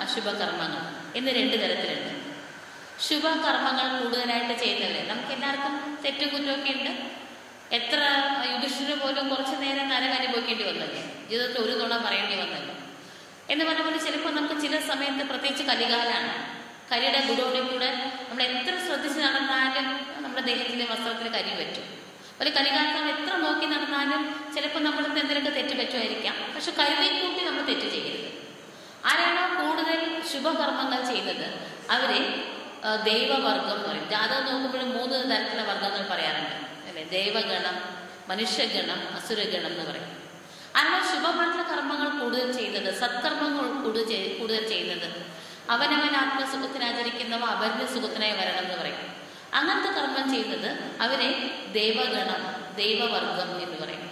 അശുഭകർമ്മങ്ങൾ എന്ന് രണ്ട് തരത്തിലുണ്ട് ശുഭകർമ്മങ്ങൾ കൂടുതലായിട്ട് ചെയ്യുന്നവരെ നമുക്ക് എല്ലാവർക്കും തെറ്റും കുറ്റമൊക്കെ ഉണ്ട് എത്ര യുധിഷ്ഠിര പോലും കുറച്ചു നേരം നരകം അനുഭവിക്കേണ്ടി വന്നല്ലേ ജീവിതത്തിൽ ഒരു തുണ പറയേണ്ടി വന്നല്ലോ എന്ന് പറഞ്ഞ പോലെ ചിലപ്പോൾ നമുക്ക് ചില സമയത്ത് പ്രത്യേകിച്ച് കലികാലാണ് കരിയുടെ ഗുണോടെ കൂടെ നമ്മൾ എത്ര ശ്രദ്ധിച്ച് നടന്നാലും നമ്മുടെ ദേഹത്തിലെ വസ്ത്രത്തിൽ കരി പറ്റും ഒരു കലികാലത്ത് നമ്മൾ എത്ര നോക്കി നടന്നാലും ചിലപ്പോൾ നമ്മൾക്ക് എന്തെങ്കിലുമൊക്കെ തെറ്റ് പറ്റുമായിരിക്കാം പക്ഷെ കരുതി കൂട്ടി നമ്മൾ തെറ്റ് ചെയ്യരുത് ആരാണോ കൂടുതൽ ശുഭകർമ്മങ്ങൾ ചെയ്യുന്നത് അവരെ ആ, ദൈവവർഗം എന്ന് പറയും ജാതകം നോക്കുമ്പോഴും മൂന്ന് തരത്തിലുള്ള വർഗങ്ങൾ പറയാറുണ്ട് അല്ലെ ദൈവഗണം മനുഷ്യഗണം അസുരഗണം എന്ന് പറയും ആരാണോ ശുഭമായിട്ടുള്ള കർമ്മങ്ങൾ കൂടുതൽ ചെയ്യുന്നത് സത്കർമ്മങ്ങൾ കൂടുതൽ ചെയ്- കൂടുതൽ ചെയ്യുന്നത് അവനവൻ ആത്മസുഖത്തിന് ആചരിക്കുന്നവ അവരുടെ സുഖത്തിനായി വരണം എന്ന് പറയും അങ്ങനത്തെ കർമ്മം ചെയ്യുന്നത് അവരെ ദൈവഗണം ദൈവവർഗം എന്ന് പറയും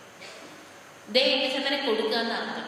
ദൈവത്തിന് കൊടുക്കുക എന്ന അർത്ഥം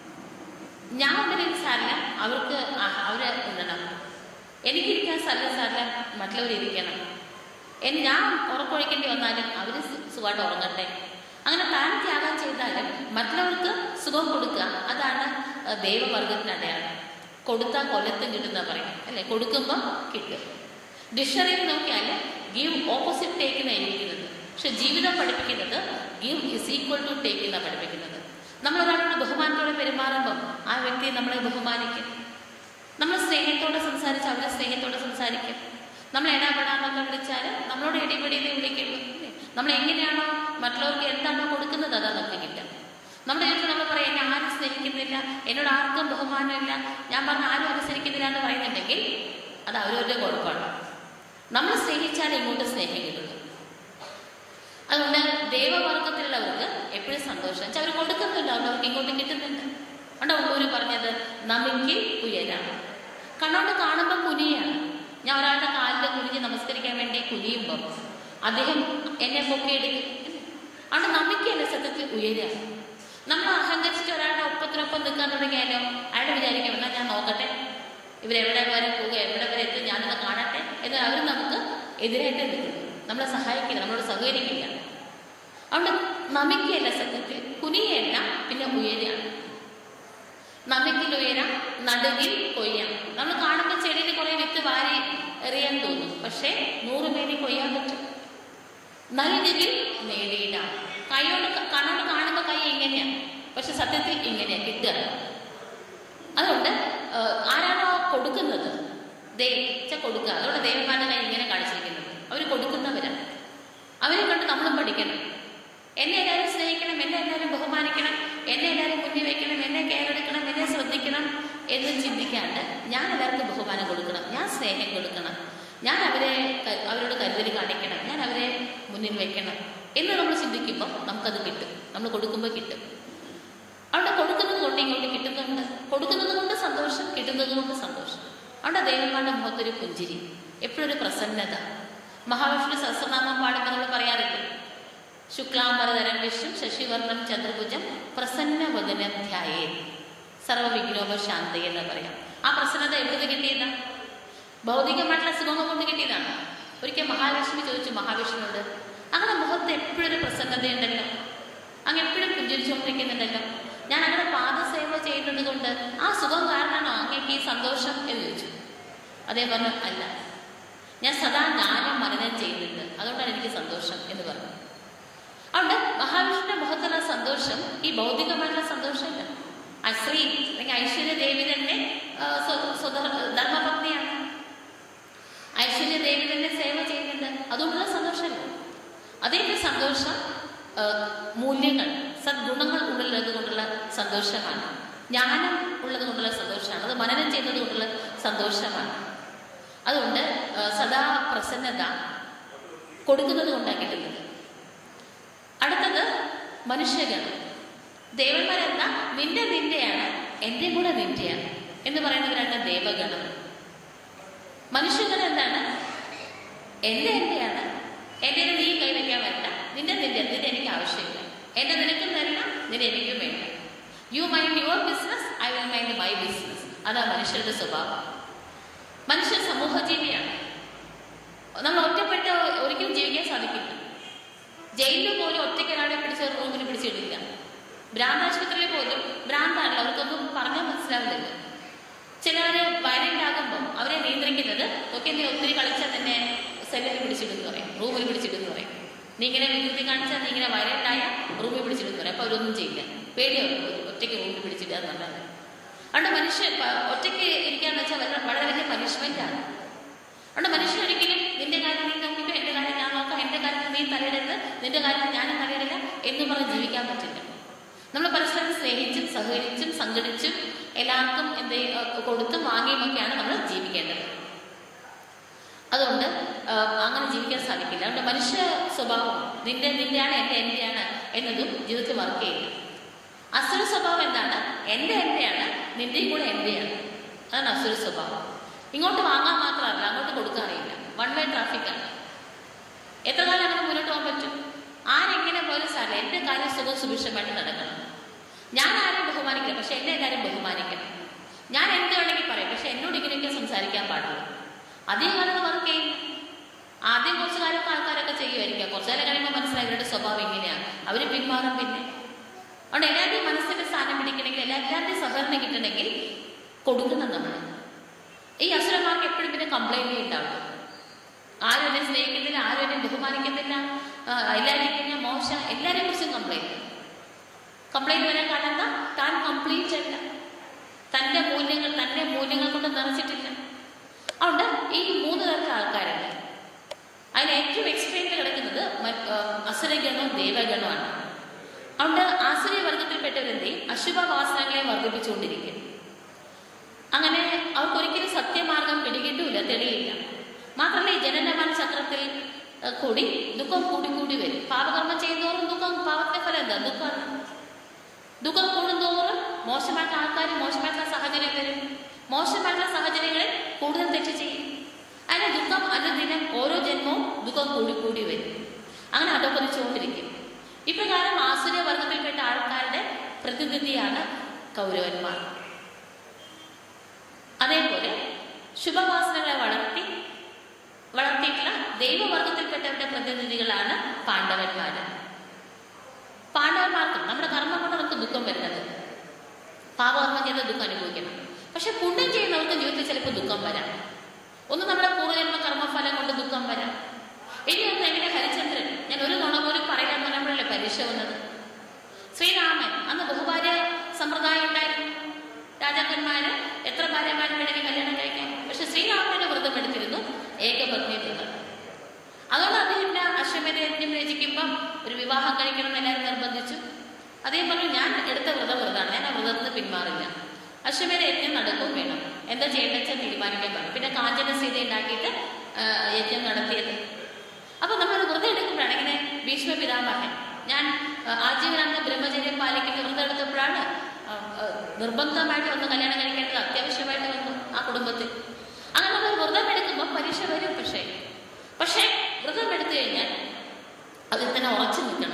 ഞാൻ ഉണ്ടെങ്കിൽ സാറില്ല അവർക്ക് ആ- അവരെ ഉണ്ടണം എനിക്കിരിക്കാൻ സ്ഥലം സാറില്ല മറ്റുള്ളവർ ഇരിക്കണം എനി ഞാൻ ഉറക്കൊഴിക്കേണ്ടി വന്നാലും അവർ സുഖമായിട്ട് ഉറങ്ങട്ടെ അങ്ങനെ താൻ ത്യാഗം ചെയ്താലും മറ്റുള്ളവർക്ക് സുഖം കൊടുക്കുക അതാണ് ആ, ദൈവവർഗത്തിന് അടയാളം കൊടുത്താൽ കൊല്ലത്തും കിട്ടുന്ന പറയും അല്ലെ കൊടുക്കുമ്പോൾ കിട്ടും ഡിക്ഷണറിയിൽ നോക്കിയാൽ ഗീവ് ഓപ്പോസിറ്റ് ടേക്ക് എന്നാണ് ഇരിക്കുന്നത് പക്ഷെ ജീവിതം പഠിപ്പിക്കുന്നത് give is equal to take എന്നാണ് പഠിപ്പിക്കുന്നത് നമ്മൾ ഒരാളോട് ബഹുമാനത്തോടെ പെരുമാറുമ്പം ആ വ്യക്തി നമ്മളെ ബഹുമാനിക്കും നമ്മൾ സ്നേഹത്തോടെ സംസാരിച്ച് അവരെ സ്നേഹത്തോടെ സംസാരിക്കും നമ്മൾ ഇടപെടാന്നൊക്കെ വിളിച്ചാൽ നമ്മളോട് ഇടിപിടിയെന്ന് വിളിക്കുള്ളൂ അല്ലേ? നമ്മൾ എങ്ങനെയാണോ മറ്റുള്ളവർക്ക് എന്താണോ കൊടുക്കുന്നത് അതാ നമുക്ക് കിട്ടുക നമ്മുടെ ജീവിതത്തിൽ നമ്മൾ പറയും എന്നെ ആരും സ്നേഹിക്കുന്നില്ല എന്നോട് ആർക്കും ബഹുമാനമില്ല ഞാൻ പറഞ്ഞ ആരും അനുസരിക്കുന്നില്ല എന്ന് പറയുന്നുണ്ടെങ്കിൽ അത് അവരവരുടെ കുഴപ്പമാണ് നമ്മൾ സ്നേഹിച്ചാൽ ഇങ്ങോട്ട് സ്നേഹം കിട്ടുന്നു അതുകൊണ്ട് ദേവവർഗത്തിലുള്ളവർക്ക് എപ്പോഴും സന്തോഷം വെച്ചാൽ അവർ കൊടുക്കുന്നുണ്ട് അതുകൊണ്ട് അവർക്ക് ഇങ്ങോട്ട് കിട്ടുന്നുണ്ട് അതുകൊണ്ട് ഉള്ളൂര് പറഞ്ഞത് നമിക്ക് ഉയരാണ് കണ്ണോണ്ട് കാണുമ്പോൾ കുനിയാണ് ഞാൻ ഒരാളുടെ കാലിൽ കുനിഞ്ഞ് നമസ്കരിക്കാൻ വേണ്ടി കുനിയുമ്പോൾ അദ്ദേഹം എന്നെ പൊക്കിയെടുക്കും അതുകൊണ്ട് നമിക്കല്ല സത്യത്തിൽ ഉയരുക നമ്മൾ അഹങ്കരിച്ചിട്ട് ഒരാളുടെ ഒപ്പത്തിനൊപ്പം നിൽക്കാൻ തുടങ്ങിയാലോ അയാൾ വിചാരിക്കും എന്നാൽ ഞാൻ നോക്കട്ടെ ഇവരെവിടെ വരെ പോകുക എവിടെ വരെ എത്തും ഞാനൊന്ന് കാണട്ടെ എന്ന് അവർ നമുക്ക് എതിരായിട്ട് നിൽക്കും നമ്മളെ സഹായിക്കില്ല നമ്മളോട് സഹകരിക്കില്ല അതുകൊണ്ട് നമിക്കല്ല സത്യത്തിൽ കുനിയല്ല പിന്നെ ഉയരാണ് നമിക്കിൽ ഉയരാം നടുകിൽ കൊയ്യാം നമ്മൾ കാണുമ്പോൾ ചെടിയിൽ കുറെ വിത്ത് വാരി എറിയാൻ തോന്നും പക്ഷേ നൂറ് മേനി കൊയ്യാൻ പറ്റും നൽകുകിൽ നേടിയിടാം കൈയോട് കണ്ണോട് കാണുമ്പോൾ കൈ ഇങ്ങനെയാണ് പക്ഷെ സത്യത്തിൽ ഇങ്ങനെയാണ് കിട്ടുക അതുകൊണ്ട് ആ, ആരാണോ കൊടുക്കുന്നത് ദേ ച്ച കൊടുക്കുക അതുകൊണ്ട് ദേവന്മാരുടെ കൈ ഇങ്ങനെ കാണിച്ചിരിക്കുന്നത് അവർ കൊടുക്കുന്നവരാണ് അവരെ കണ്ട് നമ്മളും പഠിക്കണം എന്നെ എല്ലാവരും സ്നേഹിക്കണം എന്നെ എല്ലാവരും ബഹുമാനിക്കണം എന്നെ എല്ലാവരും മുന്നിൽ വെക്കണം എന്നെ കെയർ എടുക്കണം എന്നെ ശ്രദ്ധിക്കണം എന്ന് ചിന്തിക്കാണ്ട് ഞാൻ എല്ലാവർക്കും ബഹുമാനം കൊടുക്കണം ഞാൻ സ്നേഹം കൊടുക്കണം ഞാൻ അവരെ ക- അവരോട് കരുതൽ കാണിക്കണം ഞാൻ അവരെ മുന്നിൽ വെക്കണം എന്ന് നമ്മൾ ചിന്തിക്കുമ്പോൾ നമുക്കത് കിട്ടും നമ്മൾ കൊടുക്കുമ്പോൾ കിട്ടും അവിടെ കൊടുക്കുന്നത് കൊണ്ട് ഇങ്ങോട്ട് കിട്ടുന്നുണ്ട് കൊടുക്കുന്നത് കൊണ്ട് സന്തോഷം കിട്ടുന്നത് കൊണ്ട് സന്തോഷം അവിടെ ദേവന്മാരുടെ മുഖത്തൊരു പുഞ്ചിരി എപ്പോഴും ഒരു പ്രസന്നത മഹാവിഷ്ണു സഹസ്രനാമം പാടുമ്പോൾ നമ്മൾ പറയാറില്ലേ ശുക്ലാംബരധരം വിഷ്ണു ശശിവർണം ചന്ദ്രഭുജം പ്രസന്ന വദനം ധ്യായേ സർവവിഘ്നോപ ശാന്തി എന്ന് പറയാം ആ പ്രസന്നത എവിടെ കിട്ടിയതാ ഭൗതികമായിട്ടുള്ള സുഖങ്ങൾ കൊണ്ട് കിട്ടിയതാണ് ഒരിക്കൽ മഹാലക്ഷ്മി ചോദിച്ചു മഹാവിഷ്ണുവോട് അങ്ങനെ മുഖത്ത് എപ്പോഴും ഒരു പ്രസന്നതയുണ്ടല്ലോ അങ്ങ് എപ്പോഴും പുഞ്ചിരിച്ചുകൊണ്ടിരിക്കുന്നുണ്ടല്ലോ ഞാൻ അങ്ങനെ പാദസേവ ചെയ്യുന്നത് കൊണ്ട് ആ സുഖം കാരണമാണോ അങ്ങേക്ക് ഈ സന്തോഷം എന്ന് ചോദിച്ചു അതേ പറഞ്ഞു അല്ല ഞാൻ സദാ ജ്ഞാനം മനനം ചെയ്യുന്നുണ്ട് അതുകൊണ്ടാണ് എനിക്ക് സന്തോഷം എന്ന് പറഞ്ഞു അതുകൊണ്ട് മഹാവിഷ്ണുവിന്റെ മുഖത്തുള്ള സന്തോഷം ഈ ഭൗതികമായിട്ടുള്ള സന്തോഷമല്ല ആ ശ്രീ അല്ലെങ്കിൽ ഐശ്വര്യ ദേവി തന്നെ ആ, സ്വ- സ്വധ- ധർമ്മപത്നിയാണ് ഐശ്വര്യ ദേവി തന്നെ സേവ ചെയ്യുന്നുണ്ട് അതുകൊണ്ടുള്ള സന്തോഷമല്ല അതേ സന്തോഷം ആ, മൂല്യങ്ങൾ സദ്ഗുണങ്ങൾ ഉള്ളത് കൊണ്ടുള്ള സന്തോഷമാണ് ജ്ഞാനം ഉള്ളത് കൊണ്ടുള്ള സന്തോഷമാണ് അത് മനനം ചെയ്യുന്നത് കൊണ്ടുള്ള സന്തോഷമാണ് അതുകൊണ്ട് ആ, സദാ പ്രസന്നത കൊടുക്കുന്നത് കൊണ്ടാണ് കിട്ടുന്നത് അടുത്തത് മനുഷ്യഗണം ദേവന്മാരെന്ന നിന്റെ നിന്റെയാണ് എൻ്റെ കൂടെ നിന്റെയാണ് എന്ന് പറയുന്നവരാണ് ദേവഗണം മനുഷ്യഗണം എന്താണ് എൻ്റെ എൻ്റെയാണ് എൻ്റെ നീ കൈവയ്ക്കാൻ വേണ്ട നിന്റെ നിന്റെ നിന്റെ എനിക്ക് ആവശ്യമില്ല എൻ്റെ നിനക്കും തരണം നിന്റെ എനിക്കും വേണ്ട you mind your business I will mind my business അതാ മനുഷ്യരുടെ സ്വഭാവം മനുഷ്യൻ സമൂഹജീവിയാണ് നമ്മൾ ഒറ്റപ്പെട്ട് ഒരിക്കലും ജീവിക്കാൻ സാധിക്കില്ല ജയിലിൽ പോലും ഒറ്റയ്ക്ക് ഒരാളെ പിടിച്ച് റൂമിൽ പിടിച്ചിടില്ല ഭ്രാന്താശുപത്രിയിൽ പോലും ഭ്രാന്താണ് അവർക്കൊന്നും പറഞ്ഞാൽ മനസ്സിലാവുന്നില്ല ചിലവര് വയലന്റ് ആകുമ്പോൾ അവരെ നിയന്ത്രിക്കുന്നത് ഒക്കെ നീ ഒത്തിരി കളിച്ചാൽ തന്നെ സെല്ലിൽ പിടിച്ചിടുന്നു പറയും റൂമിൽ പിടിച്ചിടുന്നു പറയും നീ ഇങ്ങനെ വികൃതി കാണിച്ചാൽ നീ ഇങ്ങനെ വയലന്റ് ആയ റൂമിൽ പിടിച്ചിടുന്നു പറയും അപ്പൊ അവരൊന്നും ചെയ്യില്ല പേടിയാവും ഒറ്റയ്ക്ക് റൂമിൽ പിടിച്ചിടുക എന്ന് പറഞ്ഞാൽ അതുകൊണ്ട് മനുഷ്യൻ പ- ഒറ്റയ്ക്ക് ഇരിക്കാന്ന് വെച്ചാൽ വളരെ വളരെ വലിയ പനിഷ്മെന്റ് ആണ് അതുകൊണ്ട് മനുഷ്യൻ ഒരിക്കലും നിന്റെ കാര്യം നീ നോക്കിക്കോ എന്റെ കാര്യം ഞാൻ നോക്കാം എന്റെ കാര്യത്തിൽ നീ തലയിടരുത് നിന്റെ കാര്യത്തിൽ ഞാനും തലയിടില്ല എന്ന് പറഞ്ഞ് ജീവിക്കാൻ പറ്റില്ല നമ്മൾ പരസ്പരം സ്നേഹിച്ചും സഹകരിച്ചും സംഘടിച്ചും എല്ലാവർക്കും എന്ത് ചെയ്യ- ഏഹ് കൊടുത്തും വാങ്ങിയും ഒക്കെയാണ് നമ്മൾ ജീവിക്കേണ്ടത് അതുകൊണ്ട് ആ, അങ്ങനെ ജീവിക്കാൻ സാധിക്കില്ല അതുകൊണ്ട് മനുഷ്യ സ്വഭാവം നിന്റെ നിന്റെയാണ് എന്റെ എന്റെയാണ് എന്നതും ജീവിതത്തിൽ വർക്ക് ചെയ്യില്ല അസുര സ്വഭാവം എന്താണ് എന്റെ എന്റെയാണ് നിന്റെയും കൂടെ എന്റെയാണ് അതാണ് അസുര സ്വഭാവം ഇങ്ങോട്ട് വാങ്ങാൻ മാത്രമല്ല അങ്ങോട്ട് കൊടുക്കാറില്ല വൺ വേ ട്രാഫിക്കാണ് എത്ര കാലം അങ്ങനെ മുന്നോട്ട് പോകാൻ പറ്റും ആരെങ്ങനെ പോലും സാറില്ല എന്റെ കാര്യം സുഖം സുഭിക്ഷമായിട്ട് നടക്കണം ഞാൻ ആരെയും ബഹുമാനിക്കില്ല പക്ഷെ എന്നെ എല്ലാവരും ബഹുമാനിക്കണം ഞാൻ എന്ത് വേണമെങ്കിൽ പറയും പക്ഷെ എന്നോട് ഇങ്ങനെയൊക്കെ സംസാരിക്കാൻ പാടുള്ളൂ അധികം കാലം വർക്ക് ചെയ്യില്ല ആദ്യം കുറച്ച് കാലമൊക്കെ ആൾക്കാരൊക്കെ ചെയ്യുമായിരിക്കാം കുറച്ചു കാലം കഴിയുമ്പോൾ മനസ്സിലായി ഇവരുടെ സ്വഭാവം ഇങ്ങനെയാണ് അവർ പിന്മാറും പിന്നെ അതുകൊണ്ട് എല്ലാവരുടെയും മനസ്സിന്റെ സ്ഥാനം പിടിക്കണമെങ്കിൽ എല്ലാ- എല്ലാവരുടെയും സഹകരണം കിട്ടണമെങ്കിൽ കൊടുക്കണം നമ്മൾ ഈ അസുരന്മാർക്ക് എപ്പോഴും പിന്നെ കംപ്ലൈന്റ് ഉണ്ടാവും ആരും എന്നെ സ്നേഹിക്കുന്നില്ല ആരും എന്നെ ബഹുമാനിക്കുന്നില്ല ആ, എല്ലാവരും ഇങ്ങനെ മോശം എല്ലാവരെയും കുറിച്ചും കംപ്ലൈന്റ് കംപ്ലൈന്റ് വരാൻ കാരണം എന്താ താൻ കംപ്ലീറ്റ് അല്ല തന്റെ മൂല്യങ്ങൾ തന്റെ മൂല്യങ്ങൾ കൊണ്ട് നിറച്ചിട്ടില്ല അതുകൊണ്ട് ഈ മൂന്ന് തരത്തിലുള്ള ആൾക്കാരുണ്ട് അതിൽ ഏറ്റവും എക്സ്ട്രീമിൽ കിടക്കുന്നത് മ- ആ, അസുരഗണവും ദേവഗണവുമാണ് അതുകൊണ്ട് ആസുര വർഗത്തിൽപ്പെട്ടവരെന്ത് ചെയ്യും അശുഭവാസനകളെ വർദ്ധിപ്പിച്ചുകൊണ്ടിരിക്കും അങ്ങനെ അവർക്ക് ഒരിക്കലും സത്യമാർഗം പിടികിട്ടൂല തെളിയില്ല മാത്രമല്ല ഈ ജനനമന ചക്രത്തിൽ ഏഹ്, കൂടി ദുഃഖം കൂടി കൂടി വരും പാപകർമ്മം ചെയ്യുന്നതോറും ദുഃഖം പാപത്തിന്റെ ഫലം എന്താ ദുഃഖമാണ് ദുഃഖം കൂടുന്തോറും മോശമായിട്ടുള്ള ആൾക്കാർ മോശമായിട്ടുള്ള സാഹചര്യം വരും മോശമായിട്ടുള്ള സാഹചര്യങ്ങളിൽ കൂടുതൽ തെറ്റ് ചെയ്യും അതിന് ദുഃഖം അനുദിനം ഓരോ ജന്മവും ദുഃഖം കൂടി കൂടി വരും അങ്ങനെ അധപ്പതിച്ചുകൊണ്ടിരിക്കും ഇപ്രകാരം ആസുര വർഗത്തിൽപ്പെട്ട ആൾക്കാരുടെ പ്രതിനിധിയാണ് കൗരവന്മാർ അതേപോലെ ശുഭവാസനകളെ വളർത്തി വളർത്തിയിട്ടുള്ള ദൈവവർഗത്തിൽപ്പെട്ടവരുടെ പ്രതിനിധികളാണ് പാണ്ഡവന്മാര് പാണ്ഡവന്മാർക്കും നമ്മുടെ കർമ്മം കൊണ്ട് നമുക്ക് ദുഃഖം വരുന്നത് പാപകർമ്മം ചെയ്ത ദുഃഖം അനുഭവിക്കണം പക്ഷെ പുണ്യം ചെയ്യുന്നവർക്ക് ജീവിതത്തിൽ ചിലപ്പോൾ ദുഃഖം വരാം ഒന്ന് നമ്മുടെ പൂർവ്വജന്മ കർമ്മഫലം കൊണ്ട് ദുഃഖം വരാം ഇനി ഒന്ന് എങ്ങനെ ഹരിചന്ദ്രൻ ഞാൻ ഒരു നുണ പോലും പറയാൻ പറഞ്ഞപ്പോഴല്ലേ പരീക്ഷ വന്നത് ശ്രീരാമൻ അന്ന് ബഹുഭാര്യ സമ്പ്രദായം ഉണ്ടായിരുന്നു രാജാക്കന്മാര് എത്ര ഭാര്യമാരെ വേണമെങ്കിൽ കല്യാണം കഴിക്കാൻ പക്ഷെ ശ്രീരാമന്റെ വ്രതം എടുത്തിരുന്നു ഏകപത്നി വ്രതം അതുകൊണ്ട് അദ്ദേഹം അശ്വമേധയജ്ഞം രചിക്കുമ്പം ഒരു വിവാഹം കഴിക്കണം എന്ന് എല്ലാവരും നിർബന്ധിച്ചു അദ്ദേഹം പറഞ്ഞു ഞാൻ എടുത്ത വ്രതം വ്രതമാണ് ഞാൻ ആ വ്രതത്തിൽ നിന്ന് പിന്മാറില്ല അശ്വമേധ യജ്ഞം നടക്കുകയും വേണം എന്താ ചെയ്യേണ്ടത് വെച്ചാൽ തീരുമാനിക്കാൻ പറഞ്ഞു പിന്നെ കാഞ്ചന സീത ഉണ്ടാക്കിയിട്ട് ആ, യജ്ഞം നടത്തിയത് അപ്പൊ നമ്മൾ വ്രതം എടുക്കുമ്പോഴാണ് ഇങ്ങനെ ഭീഷ്മ പിതാമഹൻ ഞാൻ ആ, ആജീവനാന്ത ബ്രഹ്മചര്യം പാലിക്കുന്ന വ്രതം എടുത്തപ്പോഴാണ് ആ, ആ, നിർബന്ധമായിട്ട് ഒന്ന് കല്യാണം കഴിക്കേണ്ടത് അത്യാവശ്യമായിട്ട് വന്നു ആ കുടുംബത്തിൽ അങ്ങനെ നമ്മൾ വ്രതം എടുക്കുമ്പോൾ പരീക്ഷ വരും പക്ഷേ പക്ഷേ വ്രതം എടുത്തു കഴിഞ്ഞാൽ അതിൽ തന്നെ ഉറച്ചു നിൽക്കണം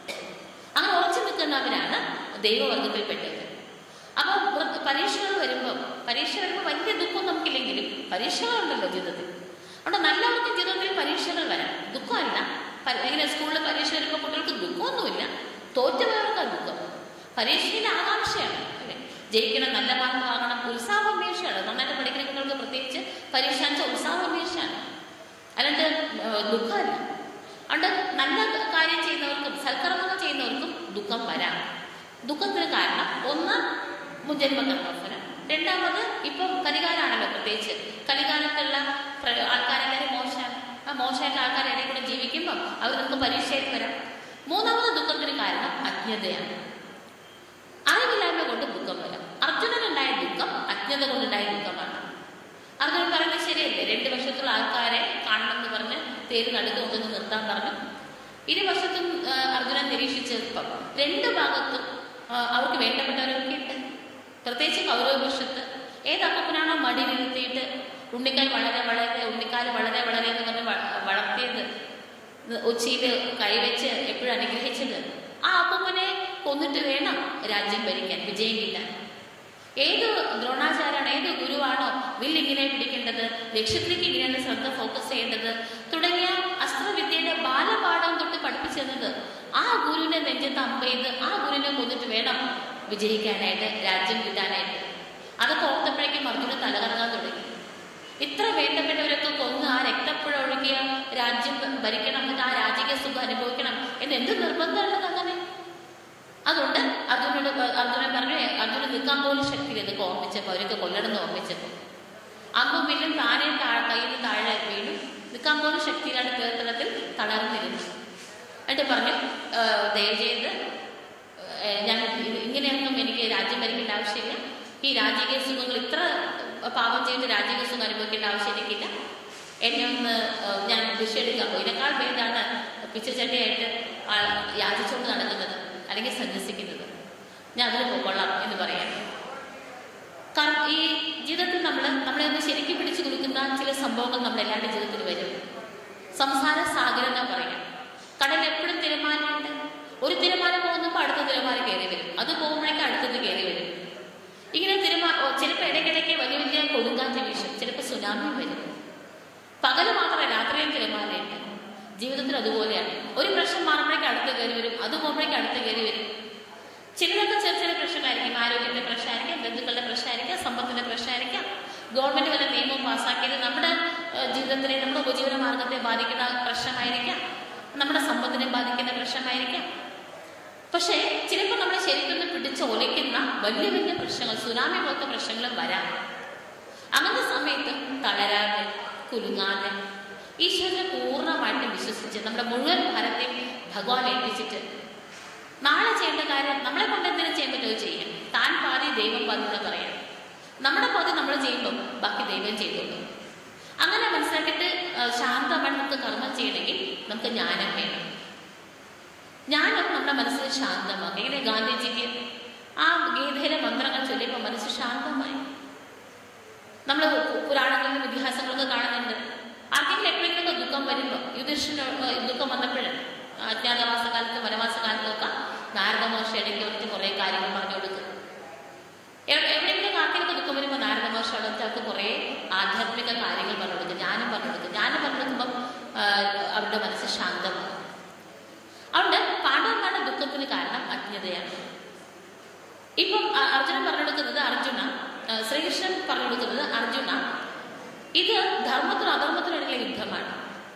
അങ്ങനെ ഉറച്ചു നിൽക്കുന്നവരാണ് ദൈവവർഗത്തിൽപ്പെട്ടവർ അപ്പൊ വ്രത- പരീക്ഷകൾ വരുമ്പോൾ പരീക്ഷ വരുമ്പോൾ വലിയ ദുഃഖം നമുക്കില്ലെങ്കിലും പരീക്ഷകളുണ്ടല്ലോ ജീവിതത്തിൽ അതുകൊണ്ട് നല്ലവർക്ക് ജീവിതത്തിൽ പരീക്ഷകൾ വരാം ദുഃഖമല്ല പ- ഇങ്ങനെ സ്കൂളിൽ പരീക്ഷ വരുമ്പോൾ കുട്ടികൾക്ക് ദുഃഖമൊന്നുമില്ല തോറ്റുപോയവർക്ക് ദുഃഖം പരീക്ഷയുടെ ആകാംക്ഷയാണ് അല്ലേ ജയിക്കണം നല്ല മാർക്ക് വാങ്ങണം ഉത്സാഹോന്മേഷമാണ് നന്നായിട്ട് പഠിക്കുന്ന കുട്ടികൾക്ക് പ്രത്യേകിച്ച് പരീക്ഷ എന്ന് വെച്ചാൽ ഉത്സാഹോന്മേഷമാണ് അല്ലാണ്ട് ഏഹ്, ദുഃഖമല്ല അതുകൊണ്ട് നല്ല കാര്യം ചെയ്യുന്നവർക്കും സൽക്കർമ്മങ്ങൾ ചെയ്യുന്നവർക്കും ദുഃഖം വരാം ദുഃഖത്തിന് കാരണം ഒന്ന് മുജന്മ കർമ്മഫലം രണ്ടാമത് ഇപ്പം കലികാലാണല്ലോ പ്രത്യേകിച്ച് കലികാലത്തുള്ള പ്ര- ആൾക്കാരെല്ലാവരും മോശമാണ് ആ മോശമായിട്ടുള്ള ആൾക്കാരുടെ ഇടയിൽ കൂടെ ജീവിക്കുമ്പോൾ അവർ നമുക്ക് പരീക്ഷയായിട്ട് വരാം മൂന്നാമത് ദുഃഖത്തിന് കാരണം അജ്ഞതയാണ് അറിവില്ലായ്മ കൊണ്ട് ദുഃഖം വരാം അർജുനനുണ്ടായ ദുഃഖം അജ്ഞത കൊണ്ടുണ്ടായ ദുഃഖമാണ് അർജുനൻ പറയുന്നത് ശരിയല്ലേ രണ്ട് വർഷത്തുള്ള ആൾക്കാരെ കാണണമെന്ന് പറഞ്ഞ് തേര് നടുക്ക് കൊണ്ടുവന്ന് നിർത്താൻ പറഞ്ഞു ഇരുവശത്തും ആ, അർജുനൻ നിരീക്ഷിച്ചപ്പം രണ്ട് ഭാഗത്തും ആ, അവർക്ക് വേണ്ടപ്പെട്ടവരൊക്കെ ഉണ്ട് പ്രത്യേകിച്ച് കൗരവപക്ഷത്ത് ഏതപ്പനാണോ മടിയിലിരുത്തിയിട്ട് ഉണ്ണിക്കാൽ വളരെ വളരെ ഉണ്ണിക്കാൽ വളരെ വളരെ എന്ന് പറഞ്ഞ് വ- വളർത്തിയത് ഉച്ചയിൽ കൈവച്ച് എപ്പോഴും അനുഗ്രഹിച്ചത് ആ അപ്പൂപ്പനെ കൊന്നിട്ട് വേണം രാജ്യം ഭരിക്കാൻ വിജയം കിട്ടാൻ ഏത് ദ്രോണാചാര്യാണ് ഏത് ഗുരുവാണോ വില്ല് ഇങ്ങനെ പിടിക്കേണ്ടത് ലക്ഷ്യത്തിലേക്ക് ഇങ്ങനെയാണ് ശ്രദ്ധ ഫോക്കസ് ചെയ്യേണ്ടത് തുടങ്ങിയ അസ്ത്രവിദ്യയുടെ ബാലപാഠം തൊട്ട് പഠിപ്പിച്ചെന്നത് ആ ഗുരുവിനെ നെഞ്ചത്ത് അമ്പെയ്ത് ആ ഗുരുവിനെ കൊന്നിട്ട് വേണം വിജയിക്കാനായിട്ട് രാജ്യം കിട്ടാനായിട്ട് അതൊക്കെ ഓർത്തപ്പോഴേക്കും അർജുനൻ തലകറങ്ങാൻ തുടങ്ങി ഇത്ര വേണ്ടപ്പെട്ടവരൊക്കെ കൊന്ന് ആ രക്തപ്പുഴ ഒഴുകിയ രാജ്യം ഭരിക്കണം എന്നിട്ട് ആ രാജകീയ സുഖം അനുഭവിക്കണം എന്ന് എന്ത് നിർബന്ധമുള്ളത് അങ്ങനെ അതുകൊണ്ട് അർജുനോട് പ- അർജുനൻ പറഞ്ഞു അർജുനൻ നിൽക്കാൻ പോലും ശക്തി ഇതൊക്കെ ഓർമ്മിച്ചപ്പോൾ അവരൊക്കെ കൊല്ലണമെന്ന് ഓർമ്മിച്ചപ്പോൾ അമ്പും വില്ലും താനെ താഴെ കയ്യിൽ നിന്ന് താഴെ വീണു നിൽക്കാൻ പോലും ശക്തിയിലാണ് കീർത്തനത്തിൽ തളർന്നിരുന്നു എന്നിട്ട് പറഞ്ഞു "ആ, ദയചെയ്ത് ആ, ഞാൻ ഇത് ഇങ്ങനെയൊന്നും എനിക്ക് രാജ്യം ഭരിക്കേണ്ട ആവശ്യമില്ല ഈ രാജകീയ സുഖങ്ങൾ ഇത്ര പാപം ചെയ്ത് രാജകീയ സുഖം അനുഭവിക്കേണ്ട ആവശ്യം എനിക്കില്ല എന്നെ ഒന്ന് ആ, ഞാൻ ഭിക്ഷയെടുക്കാൻ പോയി ഇതിനേക്കാൾ ഭേദമാണ് പിച്ചച്ചട്ടിയായിട്ട് ആ യാചിച്ചുകൊണ്ട് നടക്കുന്നത് അല്ലെങ്കിൽ സന്യസിക്കുന്നത് ഞാൻ അതിൽ പോയിക്കൊള്ളാം എന്ന് പറയാം കാരണം ഈ ജീവിതത്തിൽ നമ്മൾ നമ്മളെ ഒന്ന് ശരിക്കും പിടിച്ചു കുലുക്കുന്ന ചില സംഭവങ്ങൾ നമ്മുടെ എല്ലാവരുടെ ജീവിതത്തിൽ വരും സംസാര സാഗരം എന്നാ പറയാം കടൽ എപ്പോഴും തിരമാലയുണ്ട് ഒരു തിരമാല പോകുന്നപ്പോൾ അടുത്ത തിരമാല കയറി വരും അത് പോകുമ്പോഴേക്കും അടുത്തത് കയറി വരും ഇങ്ങനെ തിരമാ ഓ, ചിലപ്പോൾ ഇടയ്ക്കിടയ്ക്ക് വലിയ വലിയ കൊടുങ്കാറ്റ് വീശും ചിലപ്പോൾ സുനാമി വരും പകല് മാത്രമല്ല രാത്രിയും തിരമാലയുണ്ട് ജീവിതത്തിൽ അതുപോലെയാണ് ഒരു പ്രശ്നം മാറുമ്പോഴേക്കും അടുത്ത് കയറി വരും അത് പോകുമ്പോഴേക്കും അടുത്ത് കയറി വരും ചിലരൊക്കെ ചെറിയ ചെറിയ പ്രശ്നമായിരിക്കും ആരോഗ്യത്തിന്റെ പ്രശ്നമായിരിക്കാം ബന്ധുക്കളുടെ പ്രശ്നമായിരിക്കാം സമ്പത്തിന്റെ പ്രശ്നമായിരിക്കാം ഗവൺമെന്റ് വല്ല നിയമം പാസ്സാക്കിയത് നമ്മുടെ ഏഹ്, ജീവിതത്തിലെ നമ്മുടെ ഉപജീവന മാർഗത്തെ ബാധിക്കുന്ന പ്രശ്നമായിരിക്കാം നമ്മുടെ സമ്പത്തിനെ ബാധിക്കുന്ന പ്രശ്നമായിരിക്കാം പക്ഷേ ചിലപ്പോൾ നമ്മളെ ശരിക്കൊന്ന് പിടിച്ച് ഒലയ്ക്കുന്ന വലിയ വലിയ പ്രശ്നങ്ങൾ സുനാമി പോലത്തെ പ്രശ്നങ്ങളും വരാം അങ്ങനത്തെ സമയത്ത് തളരാതെ കുലുങ്ങാതെ ഈശ്വരനെ പൂർണ്ണമായിട്ട് വിശ്വസിച്ച് നമ്മുടെ മുഴുവൻ ഭാരത്തെയും ഭഗവാൻ ഏൽപ്പിച്ചിട്ട് നാളെ ചെയ്യേണ്ട കാര്യം നമ്മളെ കൊണ്ട് എന്തെങ്കിലും ചെയ്യാൻ പറ്റുമോ ചെയ്യാം താൻ പാതി ദൈവം പാതി എന്ന് പറയാം നമ്മുടെ പാതി നമ്മൾ ചെയ്യുമ്പോൾ ബാക്കി ദൈവം ചെയ്തോളൂ അങ്ങനെ മനസ്സിലാക്കിയിട്ട് ആ, ശാന്തമായി നമുക്ക് കർമ്മം ചെയ്യണമെങ്കിൽ നമുക്ക് ജ്ഞാനം വേണം ജ്ഞാനം നമ്മുടെ മനസ്സിനെ ശാന്തമാക്കും ഇങ്ങനെ ഗാന്ധിജിക്ക് ആ ഗീതയിലെ മന്ത്രങ്ങൾ ചൊല്ലിയപ്പോൾ മനസ്സ് ശാന്തമായി നമ്മൾ പുരാണങ്ങളിലും ഇതിഹാസങ്ങളൊക്കെ കാണുന്നുണ്ട് ആർക്കെങ്കിലും എപ്പോഴെങ്കിലും ദുഃഖം വരുമ്പോൾ യുധിഷ്ഠിന് ദുഃഖം വന്നപ്പോൾ അജ്ഞാതവാസ കാലത്ത് വനവാസ കാലത്തൊക്കെ നാരദ മഹർഷി ഇടയ്ക്ക് വന്നിട്ട് കുറേ കാര്യങ്ങൾ പറഞ്ഞു കൊടുക്കും എ- എവിടെയെങ്കിലും ആർക്കെങ്കിലും ദുഃഖം വരുമ്പോൾ നാരദ മഹർഷി അവിടെ അവർക്ക് കുറേ ആധ്യാത്മിക കാര്യങ്ങൾ പറഞ്ഞു കൊടുക്കും ജ്ഞാനം പറഞ്ഞു കൊടുക്കും ജ്ഞാനം പറഞ്ഞു കൊടുക്കുമ്പോൾ ആ, അവരുടെ മനസ്സ് ശാന്തമാകും അതുകൊണ്ട് പാണ്ഡവന്മാരുടെ ദുഃഖത്തിന് കാരണം അജ്ഞതയാണ് ഇപ്പം അ- അർജുനൻ പറഞ്ഞു കൊടുക്കുന്നത് അർജുന ആ, ശ്രീകൃഷ്ണൻ പറഞ്ഞു കൊടുക്കുന്നത് അർജുന ഇത് ധർമ്മത്തിനും അധർമ്മത്തിനും ഇടയിലെ യുദ്ധമാണ്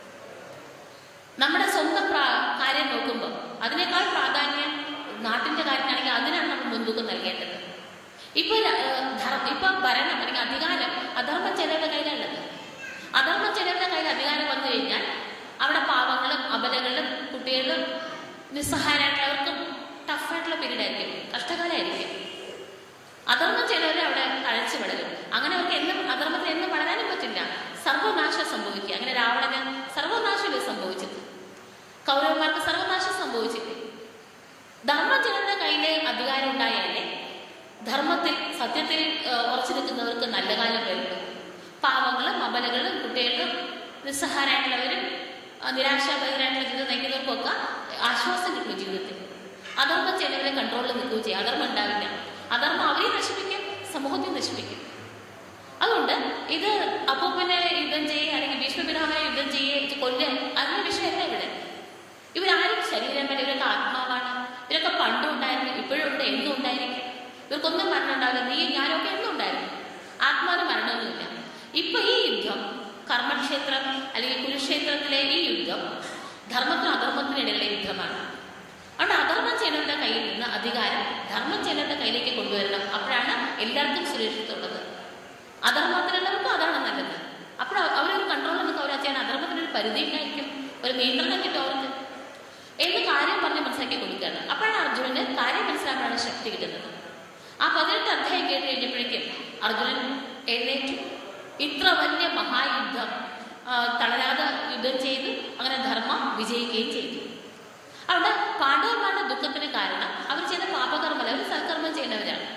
നമ്മുടെ സ്വന്തം പ്രാ- കാര്യം നോക്കുമ്പോൾ അതിനേക്കാൾ പ്രാധാന്യം നാട്ടിന്റെ കാര്യത്തിനാണെങ്കിൽ അതിനാണ് നമ്മൾ മുൻതൂക്കം നൽകേണ്ടത് ഇപ്പൊ ര- ഏഹ് ധർ- ഇപ്പൊ ഭരണം അല്ലെങ്കിൽ അധികാരം അധർമ്മം ചിലരുടെ കയ്യിലുള്ളത് അധർമ്മം ചിലരുടെ കയ്യിൽ അധികാരം വന്നു കഴിഞ്ഞാൽ അവിടെ പാവങ്ങളും അബലകളും കുട്ടികളും നിസ്സഹായരായിട്ടുള്ളവർക്കും ടഫായിട്ടുള്ള പീരീഡ് ആയിരിക്കും കഷ്ടകാലമായിരിക്കും അധർമ്മം ചിലവരെ അവിടെ തഴച്ചു വളരും അങ്ങനെ അവർക്ക് എന്നും അധർമ്മത്തിൽ എന്നും വളരാനും പറ്റില്ല സർവനാശം സംഭവിക്കുക അങ്ങനെ രാവണന് സർവനാശമല്ലേ സംഭവിച്ചത് കൗരവന്മാർക്ക് സർവനാശം സംഭവിച്ചില്ലേ ധർമ്മം ചിലരുടെ കയ്യിൽ അധികാരം ഉണ്ടായാലേ ധർമ്മത്തിൽ സത്യത്തിൽ ഏഹ്, ഉറച്ചു നിൽക്കുന്നവർക്ക് നല്ല കാലം വരുള്ളൂ പാവങ്ങളും അബലകളും കുട്ടികളും നിസ്സഹാരായിട്ടുള്ളവരും ആ, നിരാശാഭരിതരായിട്ടുള്ള ജീവിതം നയിക്കുന്നവർക്കൊക്കെ ആശ്വാസം കിട്ടും ജീവിതത്തിൽ അധർമ്മം ചിലവരെ കൺട്രോളിൽ നിൽക്കുകയും ചെയ്യും അധർമ്മം ഉണ്ടാവില്ല അധർമ്മം അവരെ നശിപ്പിക്കും സമൂഹത്തെ നശിപ്പിക്കും അതുകൊണ്ട് ഇത് അപ്പൂപ്പനെ യുദ്ധം ചെയ്യുക അല്ലെങ്കിൽ ഭീഷ്മപിതാമനെ യുദ്ധം ചെയ്യുക കൊല്ലുക അതിന്റെ വിഷയമല്ല ഇവിടെ ഇവരാരും ശരീരം വരെ ഇവരൊക്കെ ആത്മാവാണ് ഇവരൊക്കെ പണ്ടും ഉണ്ടായിരുന്നു ഇപ്പോഴും ഉണ്ട് എന്നും ഉണ്ടായിരിക്കും ഇവർക്കൊന്നും മരണം ഉണ്ടാവില്ല നീ ഞാനൊക്കെ എന്നും ഉണ്ടായിരുന്നു ആത്മാവിന് മരണമൊന്നുമില്ല ഇപ്പൊ ഈ യുദ്ധം കർമ്മക്ഷേത്രം അല്ലെങ്കിൽ കുരുക്ഷേത്രത്തിലെ ഈ യുദ്ധം ധർമ്മത്തിനും അധർമ്മത്തിനും ഇടയിലെ യുദ്ധമാണ് അതുകൊണ്ട് അധർമ്മം ചെയ്യുന്നവരുടെ കയ്യിൽ നിന്ന് അധികാരം ധർമ്മം ചെയ്യുന്നവരുടെ കയ്യിലേക്ക് കൊണ്ടുവരണം അപ്പോഴാണ് എല്ലാവർക്കും സുരക്ഷിതമുള്ളത് അധർമ്മത്തിലുള്ളവർക്കും അതാണ് നല്ലത് അപ്പോൾ അവരൊരു കൺട്രോൾ നമുക്ക് അവർ ചെയ്യാൻ അധർമ്മത്തിനൊരു പരിധി ഉണ്ടായിരിക്കും ഒരു നിയന്ത്രണം കിട്ടും അവർക്ക് എന്ന് കാര്യം പറഞ്ഞ് മനസ്സിലാക്കി കൊടുക്കുകയാണ് അപ്പോഴാണ് അർജുനന് കാര്യം മനസ്സിലാക്കാനുള്ള ശക്തി കിട്ടുന്നത് ആ പതിനെട്ട് അധ്യായം കേട്ട് കഴിഞ്ഞപ്പോഴേക്കും അർജുനൻ എഴുന്നേറ്റു ഇത്ര വലിയ മഹായുദ്ധം ആ, തളരാതെ യുദ്ധം ചെയ്തു അങ്ങനെ ധർമ്മം വിജയിക്കുകയും ചെയ്തു അവിടെ പാണ്ഡവന്മാരുടെ ദുഃഖത്തിന് കാരണം അവർ ചെയ്ത പാപകർമ്മല്ല അവർ സൽക്കർമ്മം ചെയ്യുന്നവരാണ്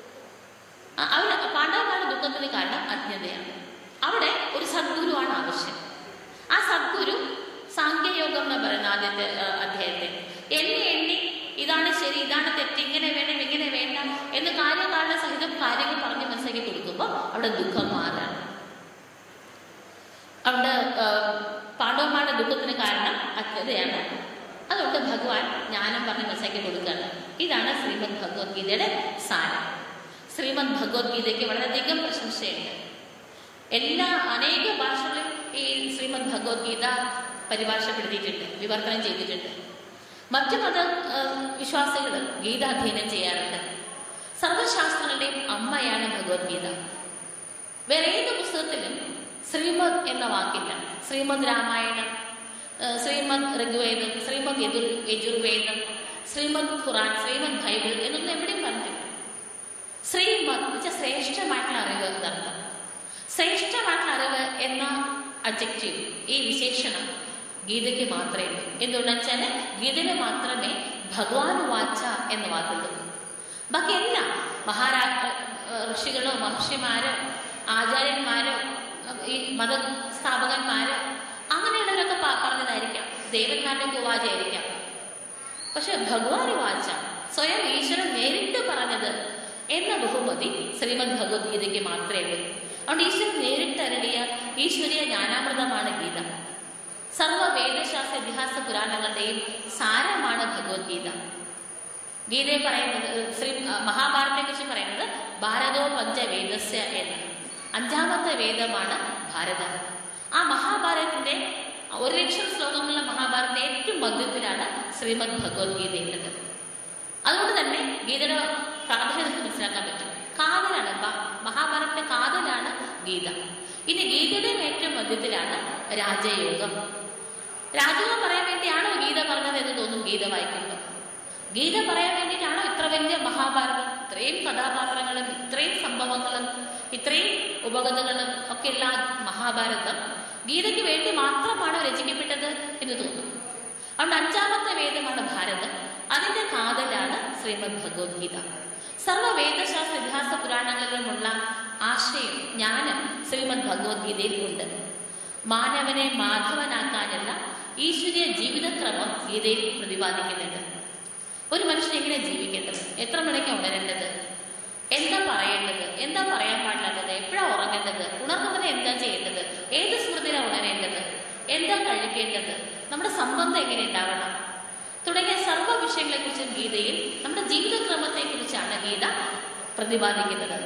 ആ- അവർ പാണ്ഡവന്മാരുടെ ദുഃഖത്തിന് കാരണം അജ്ഞതയാണ് അവിടെ ഒരു സദ്ഗുരുവാണ് ആവശ്യം ആ സദ്ഗുരു സാങ്കേയോഗം എന്ന് പറയുന്ന ആദ്യത്തെ ആ, അധ്യായത്തെ എണ്ണി എണ്ണി ഇതാണ് ശരി ഇതാണ് തെറ്റ് ഇങ്ങനെ വേണം ഇങ്ങനെ വേണ്ട എന്ന് കാര്യകാരണ സഹിതം കാര്യങ്ങൾ പറഞ്ഞ് മനസ്സിലാക്കി കൊടുക്കുമ്പോൾ അവിടെ ദുഃഖം മാറാണ് അവിടെ ആ, പാണ്ഡവന്മാരുടെ ദുഃഖത്തിന് കാരണം അജ്ഞതയാണ് അതുകൊണ്ട് ഭഗവാൻ ജ്ഞാനം പറഞ്ഞ് മനസ്സിലാക്കി കൊടുക്കുകയാണ് ഇതാണ് ശ്രീമദ് ഭഗവത്ഗീതയുടെ സാരം ശ്രീമദ് ഭഗവത്ഗീതയ്ക്ക് വളരെയധികം പ്രശംസയുണ്ട് എല്ലാ അനേക ഭാഷകളിലും ഈ ശ്രീമദ് ഭഗവത്ഗീത പരിഭാഷപ്പെടുത്തിയിട്ടുണ്ട് വിവർത്തനം ചെയ്തിട്ടുണ്ട് മറ്റു മത വിശ്വാസികൾ ഗീത അധ്യയനം ചെയ്യാറുണ്ട് സർവശാസ്ത്രങ്ങളുടെയും അമ്മയാണ് ഭഗവത്ഗീത വേറെ ഏത് പുസ്തകത്തിലും ശ്രീമദ് എന്ന വാക്കില്ല ശ്രീമദ് രാമായണം ഏഹ് ശ്രീമദ് ഋഗ്വേദം ശ്രീമദ് യജുർ യജുർവേദം ശ്രീമദ് ഖുറാൻ ശ്രീമദ് ബൈബിൾ എന്നൊന്നും എവിടെയും പറഞ്ഞിട്ടില്ല ശ്രീമദ് എന്ന് വെച്ചാൽ ശ്രേഷ്ഠമായിട്ടുള്ള അറിവ് എന്നർത്ഥം ശ്രേഷ്ഠമായിട്ടുള്ള അറിവ് എന്ന അഡ്ജക്റ്റീവ് ഈ വിശേഷണം ഗീതയ്ക്ക് മാത്രമേ ഉള്ളൂ എന്തുകൊണ്ടെന്ന് വെച്ചാൽ ഗീതയിൽ മാത്രമേ ഭഗവാൻ വാച്ച എന്ന വാക്കുള്ളൂ ബാക്കി എല്ലാം മഹാരാ ഏഹ് ഋഷികളോ മഹർഷിമാരോ ആചാര്യന്മാരോ ഈ മത സ്ഥാപകന്മാരോ അങ്ങനെയുള്ളവരൊക്കെ പ- പറഞ്ഞതായിരിക്കാം ദേവന്മാരുടെ വാചായിരിക്കാം പക്ഷെ ഭഗവാൻ വാച്ച സ്വയം ഈശ്വരൻ നേരിട്ട് പറഞ്ഞത് എന്ന ബഹുമതി ശ്രീമദ് ഭഗവത്ഗീതയ്ക്ക് മാത്രമേ ഉള്ളൂ അതുകൊണ്ട് ഈശ്വരൻ നേരിട്ട് അരളിയ ഈശ്വരീയ ജ്ഞാനാമൃതമാണ് ഗീത സർവ വേദശാസ്ത്ര ഇതിഹാസ പുരാണങ്ങളുടെയും സാരമാണ് ഭഗവത്ഗീത ഗീതയെ പറയുന്നത് ഏഹ്, ശ്രീ മഹാഭാരതത്തെ കുറിച്ച് പറയുന്നത് ഭാരതോ പഞ്ചവേദസ്യ എന്ന് അഞ്ചാമത്തെ വേദമാണ് ഭാരതം ആ മഹാഭാരതത്തിന്റെ ഒരു ലക്ഷം ശ്ലോകങ്ങളുള്ള മഹാഭാരതത്തിന്റെ ഏറ്റവും മധ്യത്തിലാണ് ശ്രീമദ് ഭഗവത്ഗീതയുള്ളത് അതുകൊണ്ട് തന്നെ ഗീതയുടെ പ്രാധാന്യം നമുക്ക് മനസ്സിലാക്കാൻ പറ്റും കാതലാണ് മ- മഹാഭാരതത്തിന്റെ കാതലാണ് ഗീത ഇനി ഗീതയുടെയും ഏറ്റവും മധ്യത്തിലാണ് രാജയോഗം രാജയോഗം പറയാൻ വേണ്ടിയാണോ ഗീത പറഞ്ഞത് എന്ന് തോന്നും ഗീത വായിക്കുമ്പോൾ ഗീത പറയാൻ വേണ്ടിയിട്ടാണോ ഇത്ര വലിയ മഹാഭാരതം ഇത്രയും കഥാപാത്രങ്ങളും ഇത്രയും സംഭവങ്ങളും ഇത്രയും ഉപകഥകളും ഒക്കെ ഉള്ള ആ മഹാഭാരതം ഗീതയ്ക്ക് വേണ്ടി മാത്രമാണോ രചിക്കപ്പെട്ടത് എന്ന് തോന്നും അതുകൊണ്ട് അഞ്ചാമത്തെ വേദമാണ് ഭാരതം അതിന്റെ കാതലാണ് ശ്രീമദ് ഭഗവത്ഗീത സർവ്വ വേദശാസ്ത്ര ഇതിഹാസ പുരാണങ്ങളിലുമുള്ള ആശയം ജ്ഞാനം ശ്രീമദ് ഭഗവത്ഗീതയിൽ ഉണ്ട് മാനവനെ മാധവനാക്കാനുള്ള ഈശ്വരീയ ജീവിതക്രമം ഗീതയിൽ പ്രതിപാദിക്കുന്നുണ്ട് ഒരു മനുഷ്യൻ എങ്ങനെ ജീവിക്കേണ്ടത് എത്ര മണിക്ക് ഉണരേണ്ടത് എന്താ പറയേണ്ടത് എന്താ പറയാൻ പാടില്ലാത്തത് എപ്പോഴാണ് ഉറങ്ങേണ്ടത് ഉണർന്നവനെ എന്താ ചെയ്യേണ്ടത് ഏത് സ്മൃതിയിലാണ് ഉണരേണ്ടത് എന്താ കഴിക്കേണ്ടത് നമ്മുടെ സംബന്ധം എങ്ങനെ ഉണ്ടാവണം തുടങ്ങിയ സർവ്വ വിഷയങ്ങളെക്കുറിച്ചും ഗീതയിൽ നമ്മുടെ ജീവിതക്രമത്തെക്കുറിച്ചാണ് ഗീത പ്രതിപാദിക്കുന്നത്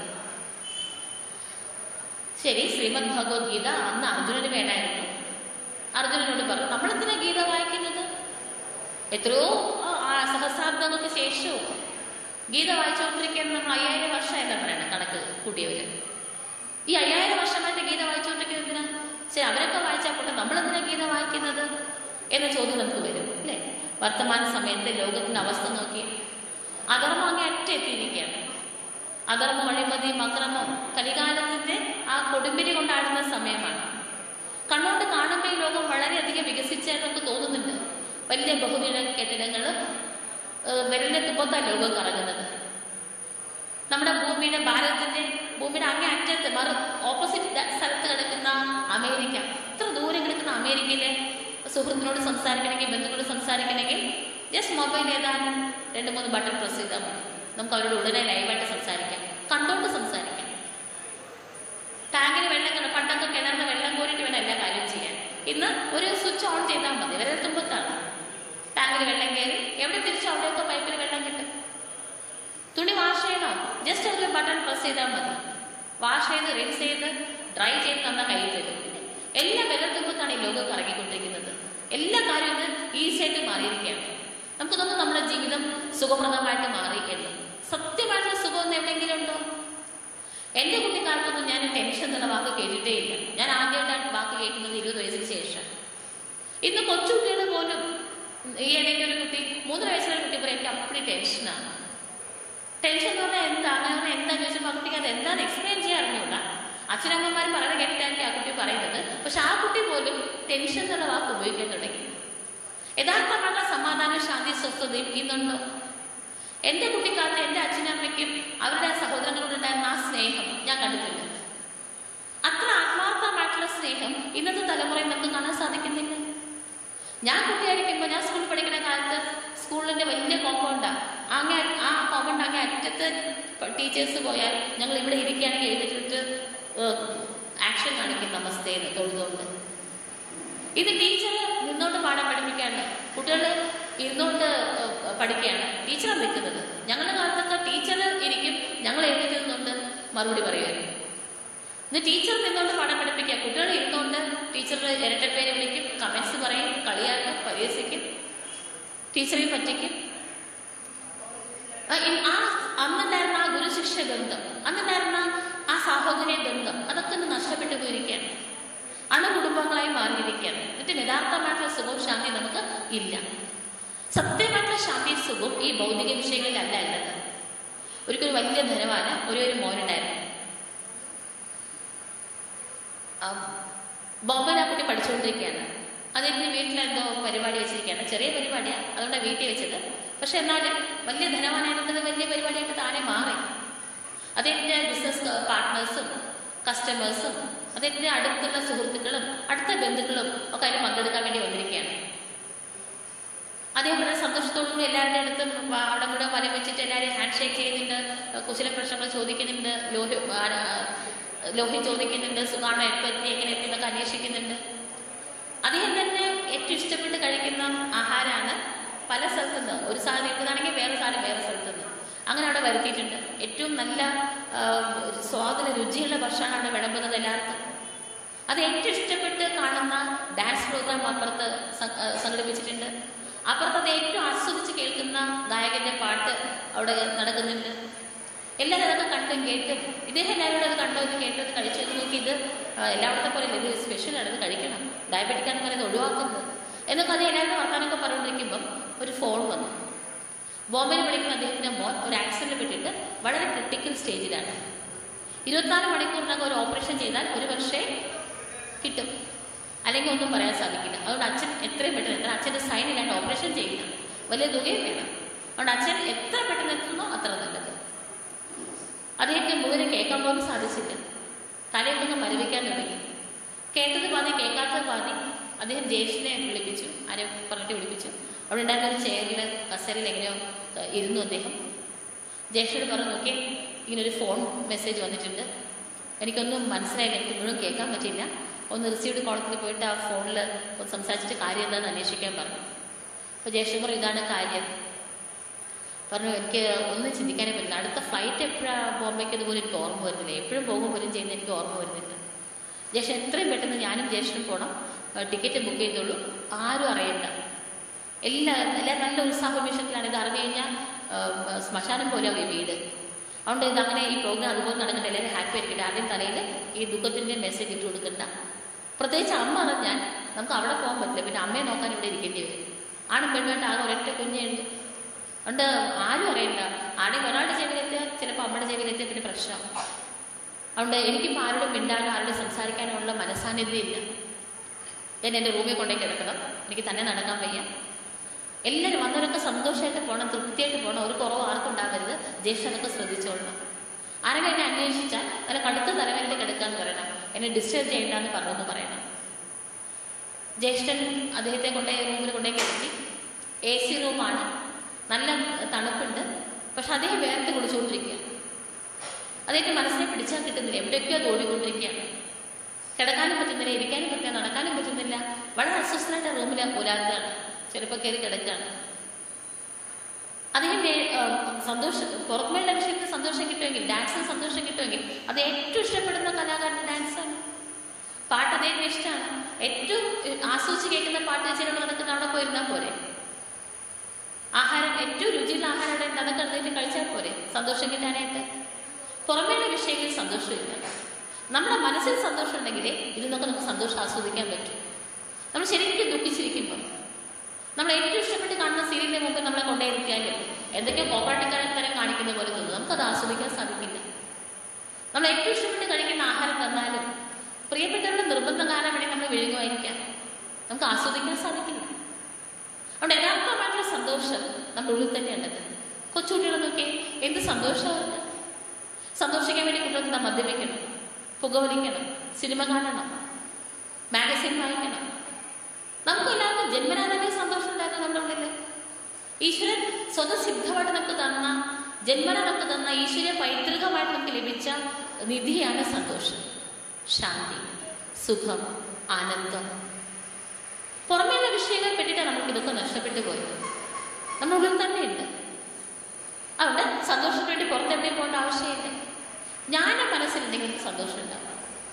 ശരി ശ്രീമദ് ഭഗവത്ഗീത അന്ന് അർജുനന് വേണമായിരുന്നു അർജുനനോട് പറഞ്ഞു നമ്മളെന്തിനാ ഗീത വായിക്കുന്നത് എത്രയോ ആ, ആ സഹസ്രാബ്ദങ്ങൾക്ക് ശേഷവും ഗീത വായിച്ചുകൊണ്ടിരിക്കുന്ന നമ്മൾ അയ്യായിരം വർഷം എന്താ പറയണ കണക്ക് കൂട്ടിയവര് ഈ അയ്യായിരം വർഷമായിട്ട് ഗീത വായിച്ചുകൊണ്ടിരിക്കുന്നത് എന്തിനാ ശരി അവരൊക്കെ വായിച്ചാൽ പോട്ടെ നമ്മളെന്തിനാ ഗീത വായിക്കുന്നത് എന്ന ചോദ്യം നമുക്ക് വരും അല്ലേ വർത്തമാന സമയത്തെ ലോകത്തിന്റെ അവസ്ഥ നോക്കി അധർമ്മം അങ്ങേ അറ്റെത്തിയിരിക്കുകയാണ് അധർമ്മം അഴിമതി അക്രമം കലികാലത്തിന്റെ ആ കൊടുമ്പിരി കൊണ്ടാടുന്ന സമയമാണ് കണ്ണോട്ട് കാണുമ്പോൾ ഈ ലോകം വളരെയധികം വികസിച്ചായിട്ട് നമുക്ക് തോന്നുന്നുണ്ട് വലിയ ബഹുനില കെട്ടിടങ്ങൾ വിരലിന്റെ തുമ്പത്താണ് ലോകം കറങ്ങുന്നത് നമ്മുടെ ഭൂമിയുടെ ഭാരതത്തിന്റെ ഭൂമിയുടെ അങ്ങേ അറ്റത്ത് മറു ഓപ്പോസിറ്റ് സ്ഥലത്ത് കിടക്കുന്ന അമേരിക്ക ഇത്ര ദൂരം കിടക്കുന്ന അമേരിക്കയിലെ സുഹൃത്തിനോട് സംസാരിക്കണമെങ്കിൽ ബന്ധുക്കളോട് സംസാരിക്കണമെങ്കിൽ ജസ്റ്റ് മൊബൈൽ ഏതാനും രണ്ട് മൂന്ന് ബട്ടൺ പ്രസ് ചെയ്താൽ മതി നമുക്ക് അവരോട് ഉടനെ ലൈവായിട്ട് സംസാരിക്കാം കണ്ടോണ്ട് സംസാരിക്കാം ടാങ്കിന് വെള്ളം കിണ- പണ്ടൊക്കെ കിണറിന് വെള്ളം കോരിയിട്ട് വേണം എല്ലാ കാര്യവും ചെയ്യാൻ ഇന്ന് ഒരു സ്വിച്ച് ഓൺ ചെയ്താൽ മതി വരെ തുമ്പത്താണ് ടാങ്കിൽ വെള്ളം കയറി എവിടെ തിരിച്ചു അവിടെയൊക്കെ പൈപ്പിൽ വെള്ളം കിട്ടും തുണി വാഷ് ചെയ്യണോ ജസ്റ്റ് ഒരു ബട്ടൺ പ്രസ് ചെയ്താൽ മതി വാഷ് ചെയ്ത് റിൻസ് ചെയ്ത് ഡ്രൈ ചെയ്ത് നമ്മുടെ കയ്യിൽ തരും എല്ലാ വിരൽത്തുമ്പത്താണ് ഈ ലോകം കറങ്ങിക്കൊണ്ടിരിക്കുന്നത് എല്ലാ കാര്യവും ഇന്ന് ഈസി ആയിട്ട് മാറിയിരിക്കുകയാണ് നമുക്ക് തോന്നുന്നു നമ്മുടെ ജീവിതം സുഖപ്രദമായിട്ട് മാറി എന്ന് സത്യമായിട്ടുള്ള സുഖം എന്ന് എവിടെയെങ്കിലും ഉണ്ടോ എന്റെ കുട്ടിക്കാലത്തൊന്നും ഞാൻ ടെൻഷൻ എന്നുള്ള വാക്ക് കേട്ടിട്ടേ ഇല്ല ഞാൻ ആദ്യമായിട്ടാണ് വാക്ക് കേൾക്കുന്നത് ഇരുപത് വയസ്സിന് ശേഷം ഇന്ന് കൊച്ചുകുട്ടികൾ പോലും ഈ ഇടയ്ക്ക് ഒരു കുട്ടി മൂന്ന് വയസ്സുള്ള കുട്ടി പറയും എനിക്ക് അപ്പടി ടെൻഷനാണ് ടെൻഷൻ എന്ന് പറഞ്ഞാൽ എന്താ അങ്ങനെ പറഞ്ഞാൽ എന്താ ചോദിച്ചപ്പോൾ ആ കുട്ടിക്ക് അത് എന്താണെന്ന് എക്സ്പ്ലെയിൻ ചെയ്യാൻ അറിഞ്ഞൂടാ അച്ഛനമ്മമാർ പറയുന്നത് കേട്ടിട്ടായിരിക്കും ആ കുട്ടി പറയുന്നത് പക്ഷെ ആ കുട്ടി പോലും ടെൻഷൻ എന്നുള്ള വാക്ക് ഉപയോഗിക്കാൻ തുടങ്ങി യഥാർത്ഥമായിട്ടുള്ള സമാധാനം ശാന്തി സ്വസ്ഥതയും ഇന്നുണ്ടോ എന്റെ കുട്ടിക്കാലത്ത് എന്റെ അച്ഛനമ്മയ്ക്കും അവരുടെ സഹോദരങ്ങളോടുണ്ടായിരുന്ന ആ സ്നേഹം ഞാൻ കണ്ടിട്ടുണ്ട് അത്ര ആത്മാർത്ഥമായിട്ടുള്ള സ്നേഹം ഇന്നത്തെ തലമുറയിൽ നമുക്ക് കാണാൻ സാധിക്കുന്നില്ല ഞാൻ കുട്ടിയായിരിക്കുമ്പോൾ ഞാൻ സ്കൂളിൽ പഠിക്കുന്ന കാലത്ത് സ്കൂളിന്റെ വലിയ കോമ്പൗണ്ടാ അങ്ങേ ആ കോമ്പൗണ്ട് അങ്ങേ അറ്റത്ത് ടീച്ചേഴ്സ് പോയാൽ ഞങ്ങൾ ഇവിടെ ഇരിക്കുകയാണെങ്കിൽ എഴുതിട്ടിട്ട് ആക്ഷൻ കാണിക്കും നമസ്തേന്ന് തൊഴുതുകൊണ്ട് ഇത് ടീച്ചർ നിന്നോണ്ട് പാഠം പഠിപ്പിക്കാണ്ട് കുട്ടികൾ ഇരുന്നോണ്ട് പഠിക്കുകയാണ് ടീച്ചറാണ് നിൽക്കുന്നത് ഞങ്ങളുടെ കാലത്തൊക്കെ ടീച്ചർ ഇരിക്കും ഞങ്ങൾ എഴുതി നിന്നുകൊണ്ട് മറുപടി പറയുമായിരുന്നു ഇന്ന് ടീച്ചർ നിന്നുകൊണ്ട് പാഠം പഠിപ്പിക്കുക കുട്ടികൾ ഇരുന്നുകൊണ്ട് ടീച്ചർ ഇരട്ടപ്പേര് വിളിക്കും കമന്റ്സ് പറയും കളിയാക്കും പരിഹസിക്കും ടീച്ചറെ പറ്റിക്കും ആ, ഇ- ആ അന്നുണ്ടായിരുന്ന ആ ഗുരുശിക്ഷ ബന്ധം അന്നുണ്ടായിരുന്ന ആ സാഹോദര്യ ബന്ധം അതൊക്കെ ഒന്ന് നഷ്ടപ്പെട്ടു പോയിരിക്കുകയാണ് അണുകുടുംബങ്ങളായി മാറിയിരിക്കുകയാണ് എന്നിട്ട് യഥാർത്ഥമായിട്ടുള്ള സുഖവും ശാന്തി നമുക്ക് ഇല്ല സത്യമായിട്ടുള്ള ശാന്തി സുഖവും ഈ ഭൗതിക വിഷയങ്ങളിലല്ല ഉള്ളത് ഒരിക്കലും വലിയ ധനവാന് ഒരു ഒരു മോനുണ്ടായിരുന്നു ആ, ബോംബെയിൽ ആ കുട്ടി പഠിച്ചുകൊണ്ടിരിക്കുകയാണ് അതിന് വീട്ടിലെന്തോ പരിപാടി വെച്ചിരിക്കുകയാണ് ചെറിയ പരിപാടിയാണ് അതുകൊണ്ടാണ് വീട്ടിൽ വെച്ചത് പക്ഷെ എന്നാലും വലിയ ധനവാനായിരുന്നത് വലിയ പരിപാടിയായിട്ട് താനെ മാറി അദ്ദേഹത്തിന്റെ ബിസിനസ് പാർട്ട്നേഴ്സും കസ്റ്റമേഴ്സും അദ്ദേഹത്തിന്റെ അടുത്തുള്ള സുഹൃത്തുക്കളും അടുത്ത ബന്ധുക്കളും ഒക്കെ അതിൽ പങ്കെടുക്കാൻ വേണ്ടി വന്നിരിക്കുകയാണ് അദ്ദേഹം വളരെ സന്തോഷത്തോടുകൂടി എല്ലാവരുടെ അടുത്തും വ- അവിടെ കൂടെ വലം വെച്ചിട്ട് എല്ലാവരെയും ഹാൻഡ് ഷേക്ക് ചെയ്യുന്നുണ്ട് കുശല പ്രശ്നങ്ങൾ ചോദിക്കുന്നുണ്ട് ലോഹി ആ, ആ, ലോഹി ചോദിക്കുന്നുണ്ട് സുഖാണോ എപ്പോൾ എത്തി എങ്ങനെ എത്തി എന്നൊക്കെ അന്വേഷിക്കുന്നുണ്ട് അദ്ദേഹം തന്നെ ഏറ്റവും ഇഷ്ടപ്പെട്ട് കഴിക്കുന്ന ആഹാരമാണ് പല സ്ഥലത്തു നിന്ന് ഒരു സാധനം ഇട്ടതാണെങ്കിൽ വേറെ സാധനം വേറെ സ്ഥലത്തു നിന്ന് അങ്ങനെ അവിടെ വരുത്തിയിട്ടുണ്ട് ഏറ്റവും നല്ല ആ, സ്വാദിന് രുചിയുള്ള ഭക്ഷണമാണ് അവിടെ വിളമ്പുന്നത് എല്ലാവർക്കും അത് ഏറ്റവും ഇഷ്ടപ്പെട്ട് കാണുന്ന ഡാൻസ് പ്രോഗ്രാം അപ്പുറത്ത് സ- ആ, സംഘടിപ്പിച്ചിട്ടുണ്ട് അപ്പുറത്ത് അത് ഏറ്റവും ആസ്വദിച്ച് കേൾക്കുന്ന ഗായകന്റെ പാട്ട് അവിടെ നടക്കുന്നുണ്ട് എല്ലാവരും അതൊക്കെ കണ്ടും കേട്ടും ഇദ്ദേഹം എല്ലാവരും അത് കണ്ടോ ഇത് കേട്ടോ ഇത് കഴിച്ചു ഇത് നോക്കി ഇത് ആ, എല്ലായിടത്തെ പോലെ ഇത് സ്പെഷ്യലാണ് ഇത് കഴിക്കണം ഡയബറ്റിക്കാന്ന് പറയുന്നത് ഒഴിവാക്കുന്നത് എന്നൊക്കെ അത് എല്ലാവരും വർത്താനൊക്കെ പറഞ്ഞുകൊണ്ടിരിക്കുമ്പം ഒരു ഫോൺ വന്നു ബോംബെയിൽ പഠിക്കുന്ന അദ്ദേഹത്തിന്റെ മോൻ ഒരു ആക്സിഡന്റ് പെട്ടിട്ട് വളരെ ക്രിട്ടിക്കൽ സ്റ്റേജിലാണ് ഇരുപത്തിനാല് മണിക്കൂറിനകം ഒരു ഓപ്പറേഷൻ ചെയ്താൽ ഒരു പക്ഷേ കിട്ടും അല്ലെങ്കിൽ ഒന്നും പറയാൻ സാധിക്കില്ല അതുകൊണ്ട് അച്ഛൻ എത്രയും പെട്ടെന്ന് എത്ര അച്ഛൻ്റെ സൈൻ ഇല്ലാണ്ട് ഓപ്പറേഷൻ ചെയ്യില്ല വലിയ തുകയും വേണം അതുകൊണ്ട് അച്ഛൻ എത്ര പെട്ടെന്ന് എത്തുന്നോ അത്ര നല്ലത് അദ്ദേഹത്തെ മുഴുവൻ കേൾക്കാൻ പോലും സാധിച്ചില്ല തലയൊക്കെ മരവിക്കാൻ തുടങ്ങി കേട്ടത് പാതി കേൾക്കാത്തത് പാതി അദ്ദേഹം ജ്യേഷ്ഠനെ വിളിപ്പിച്ചു ആരെ പറഞ്ഞിട്ട് വിളിപ്പിച്ചു അവിടെ ഉണ്ടായിരുന്ന ഒരു ചെയറിൽ കസേരയിൽ എങ്ങനെയോ ഏഹ്, ഇരുന്നു അദ്ദേഹം ജ്യേഷ്ഠയോട് പറഞ്ഞു നോക്കിയേ ഇങ്ങനെ ഒരു ഫോൺ മെസ്സേജ് വന്നിട്ടുണ്ട് എനിക്കൊന്നും മനസ്സിലായില്ല എനിക്ക് മുഴുവൻ കേൾക്കാൻ പറ്റില്ല ഒന്ന് റിസീവ്ഡ് കോളത്തിൽ പോയിട്ട് ആ ഫോണിൽ ഒന്ന് സംസാരിച്ചിട്ട് കാര്യം എന്താണെന്ന് അന്വേഷിക്കാൻ പറഞ്ഞു അപ്പോൾ ജ്യേഷ്ഠൻ പറഞ്ഞു ഇതാണ് കാര്യം പറഞ്ഞു എനിക്ക് ഒന്നും ചിന്തിക്കാനേ പറ്റില്ല അടുത്ത ഫ്ലൈറ്റ് എപ്പോഴാണ് ബോംബെക്ക് അതുപോലെ എനിക്ക് ഓർമ്മ വരുന്നില്ല എപ്പോഴും പോകും പോലും ചെയ്യുന്ന എനിക്ക് ഓർമ്മ വരുന്നില്ല ജ്യേഷ്ഠൻ എത്രയും പെട്ടെന്ന് ഞാനും ജ്യേഷ്ഠനും പോകണം ടിക്കറ്റ് ബുക്ക് ചെയ്തോളൂ ആരും അറിയണ്ട എല്ലാ എല്ലാവരും നല്ല ഉത്സാഹവിഷയത്തിലാണ് ഇത് അറിഞ്ഞു കഴിഞ്ഞാൽ ആ, ശ്മശാനം പോലെയാവും ഈ വീട് അതുകൊണ്ട് ഇത് അങ്ങനെ ഈ പ്രോഗ്രാം അതുപോലെ നടക്കട്ടെ എല്ലാവരും ഹാപ്പി ആയിരിക്കട്ടെ ആദ്യം തലയിൽ ഈ ദുഃഖത്തിൻ്റെ മെസ്സേജ് ഇട്ട് കൊടുക്കണ്ട പ്രത്യേകിച്ച് അമ്മ അറിഞ്ഞാൽ നമുക്ക് അവിടെ പോകാൻ പറ്റില്ല പിന്നെ അമ്മയെ നോക്കാൻ ഇവിടെ ഇരിക്കേണ്ടി വരും ആണും പെണ്ണുമായിട്ട് ആകെ ഒരൊറ്റ കുഞ്ഞേ ഉണ്ട് അതുകൊണ്ട് ആരും അറിയണ്ട ആണെങ്കിൽ ഒരാളുടെ ചെവിയിലെത്തിയാൽ ചിലപ്പോൾ അമ്മയുടെ ചെവിയിലെത്തിയാൽ പിന്നെ പ്രശ്നമാവും അതുകൊണ്ട് എനിക്കിപ്പോൾ ആരോടും മിണ്ടാനോ ആരോടും സംസാരിക്കാനോ ഉള്ള മനസ്സാന്നിധ്യം ഇല്ല ഞാൻ എൻ്റെ റൂമിൽ കൊണ്ടേ കിടക്കണം എനിക്ക് തന്നെ നടക്കാൻ വയ്യ എല്ലാവരും വന്നവരൊക്കെ സന്തോഷമായിട്ട് പോകണം തൃപ്തിയായിട്ട് പോകണം ഒരു കുറവ് ആർക്കും ഉണ്ടാവരുത് ജ്യേഷ്ഠനൊക്കെ ശ്രദ്ധിച്ചോളണം ആരെങ്കിലും എന്നെ അന്വേഷിച്ചാൽ നല്ല കടുത്ത തലവേദന കിടക്കാന്ന് പറയണം എന്നെ ഡിസ്റ്റർബ് ചെയ്യണ്ടെന്ന് പറഞ്ഞെന്ന് പറയണം ജ്യേഷ്ഠൻ അദ്ദേഹത്തെ കൊണ്ടേ റൂമിൽ കൊണ്ടേ കിടത്തി എ സി റൂമാണ് നല്ല തണുപ്പുണ്ട് പക്ഷെ അദ്ദേഹം വേർത്ത് കുളിച്ചുകൊണ്ടിരിക്കുക അദ്ദേഹത്തെ മനസ്സിനെ പിടിച്ചാൽ കിട്ടുന്നില്ല എവിടെയൊക്കെയോ അത് ഓടിക്കൊണ്ടിരിക്കുകയാണ് കിടക്കാനും പറ്റുന്നില്ല ഇരിക്കാനും പറ്റില്ല നടക്കാനും പറ്റുന്നില്ല വളരെ അസ്വസ്ഥനായിട്ട് റൂമിൽ ഒരാൾക്കാണ് ചിലപ്പോൾ കയറി കിടക്കുകയാണ് അദ്ദേഹത്തെ സന്തോഷം പുറത്തുമേലുള്ള വിഷയത്തിൽ സന്തോഷം കിട്ടുമെങ്കിൽ ഡാൻസിന് സന്തോഷം കിട്ടുമെങ്കിൽ അത് ഏറ്റവും ഇഷ്ടപ്പെടുന്ന കലാകാരൻ ഡാൻസാണ് പാട്ട് അദ്ദേഹത്തിന് ഇഷ്ടമാണ് ഏറ്റവും ഏഹ്, ആസ്വദിച്ച് കേൾക്കുന്ന പാട്ട് വെച്ചിട്ട് നടക്കുന്ന അവിടെ പോയിരുന്നാൽ പോരെ ആഹാരം ഏറ്റവും രുചിയുള്ള ആഹാരം അവിടെ നടക്കുന്ന അദ്ദേഹത്തിന് കഴിച്ചാൽ പോരെ സന്തോഷം കിട്ടാനായിട്ട് പുറമേയുള്ള വിഷയങ്ങളിൽ സന്തോഷമില്ല നമ്മുടെ മനസ്സിൽ സന്തോഷം ഉണ്ടെങ്കിൽ ഇതിൽ നിന്നൊക്കെ നമുക്ക് സന്തോഷം ആസ്വദിക്കാൻ പറ്റും നമ്മൾ ശരിക്കും ദുഃഖിച്ചിരിക്കുമ്പോൾ നമ്മൾ ഏറ്റവും ഇഷ്ടപ്പെട്ട് കാണുന്ന സീരിയലിന്റെ മുമ്പ് നമ്മളെ കൊണ്ടേയിരുത്തിയാലും എന്തൊക്കെയോ കോപ്പാട്ടിക്കാരത്തരം കാണിക്കുന്ന പോലെ തോന്നും നമുക്കത് ആസ്വദിക്കാൻ സാധിക്കില്ല നമ്മൾ ഏറ്റവും ഇഷ്ടപ്പെട്ട് കഴിക്കുന്ന ആഹാരം തന്നാലും പ്രിയപ്പെട്ടവരുടെ നിർബന്ധം കാരണം വേണ്ടി നമ്മൾ വിഴുങ്ങുമായിരിക്കാം നമുക്ക് ആസ്വദിക്കാൻ സാധിക്കില്ല അതുകൊണ്ട് യഥാർത്ഥമായിട്ടുള്ള സന്തോഷം നമ്മുടെ ഉള്ളിൽ തന്നെയുള്ളത് കൊച്ചുകുട്ടികളെ നോക്കി എന്ത് സന്തോഷമാണ് സന്തോഷിക്കാൻ വേണ്ടി കുട്ടികൾക്ക് നാം മദ്യപിക്കണം പുകവലിക്കണം സിനിമ കാണണം മാഗസിൻ വായിക്കണം നമുക്ക് എല്ലാവർക്കും ജന്മനാ തന്നെ സന്തോഷം ഉണ്ടായിരുന്നു നമ്മുടെ ഉള്ളിൽ ഈശ്വരൻ സ്വതസിദ്ധമായിട്ട് നമുക്ക് തന്ന ജന്മന നമുക്ക് തന്ന ഈശ്വര പൈതൃകമായിട്ട് നമുക്ക് ലഭിച്ച നിധിയാണ് സന്തോഷം ശാന്തി സുഖം ആനന്ദം പുറമേയുള്ള വിഷയങ്ങൾ പെട്ടിട്ട് നമുക്ക് ഇതൊക്കെ നഷ്ടപ്പെട്ടു പോയത് നമ്മുടെ ഉള്ളിൽ തന്നെ ഉണ്ട് അതുകൊണ്ട് സന്തോഷത്തിന് വേണ്ടി പുറത്തെവിടെയും പോകേണ്ട ആവശ്യമില്ല ജ്ഞാനം മനസ്സിലുണ്ടെങ്കിൽ നമുക്ക് സന്തോഷം ഉണ്ടാവും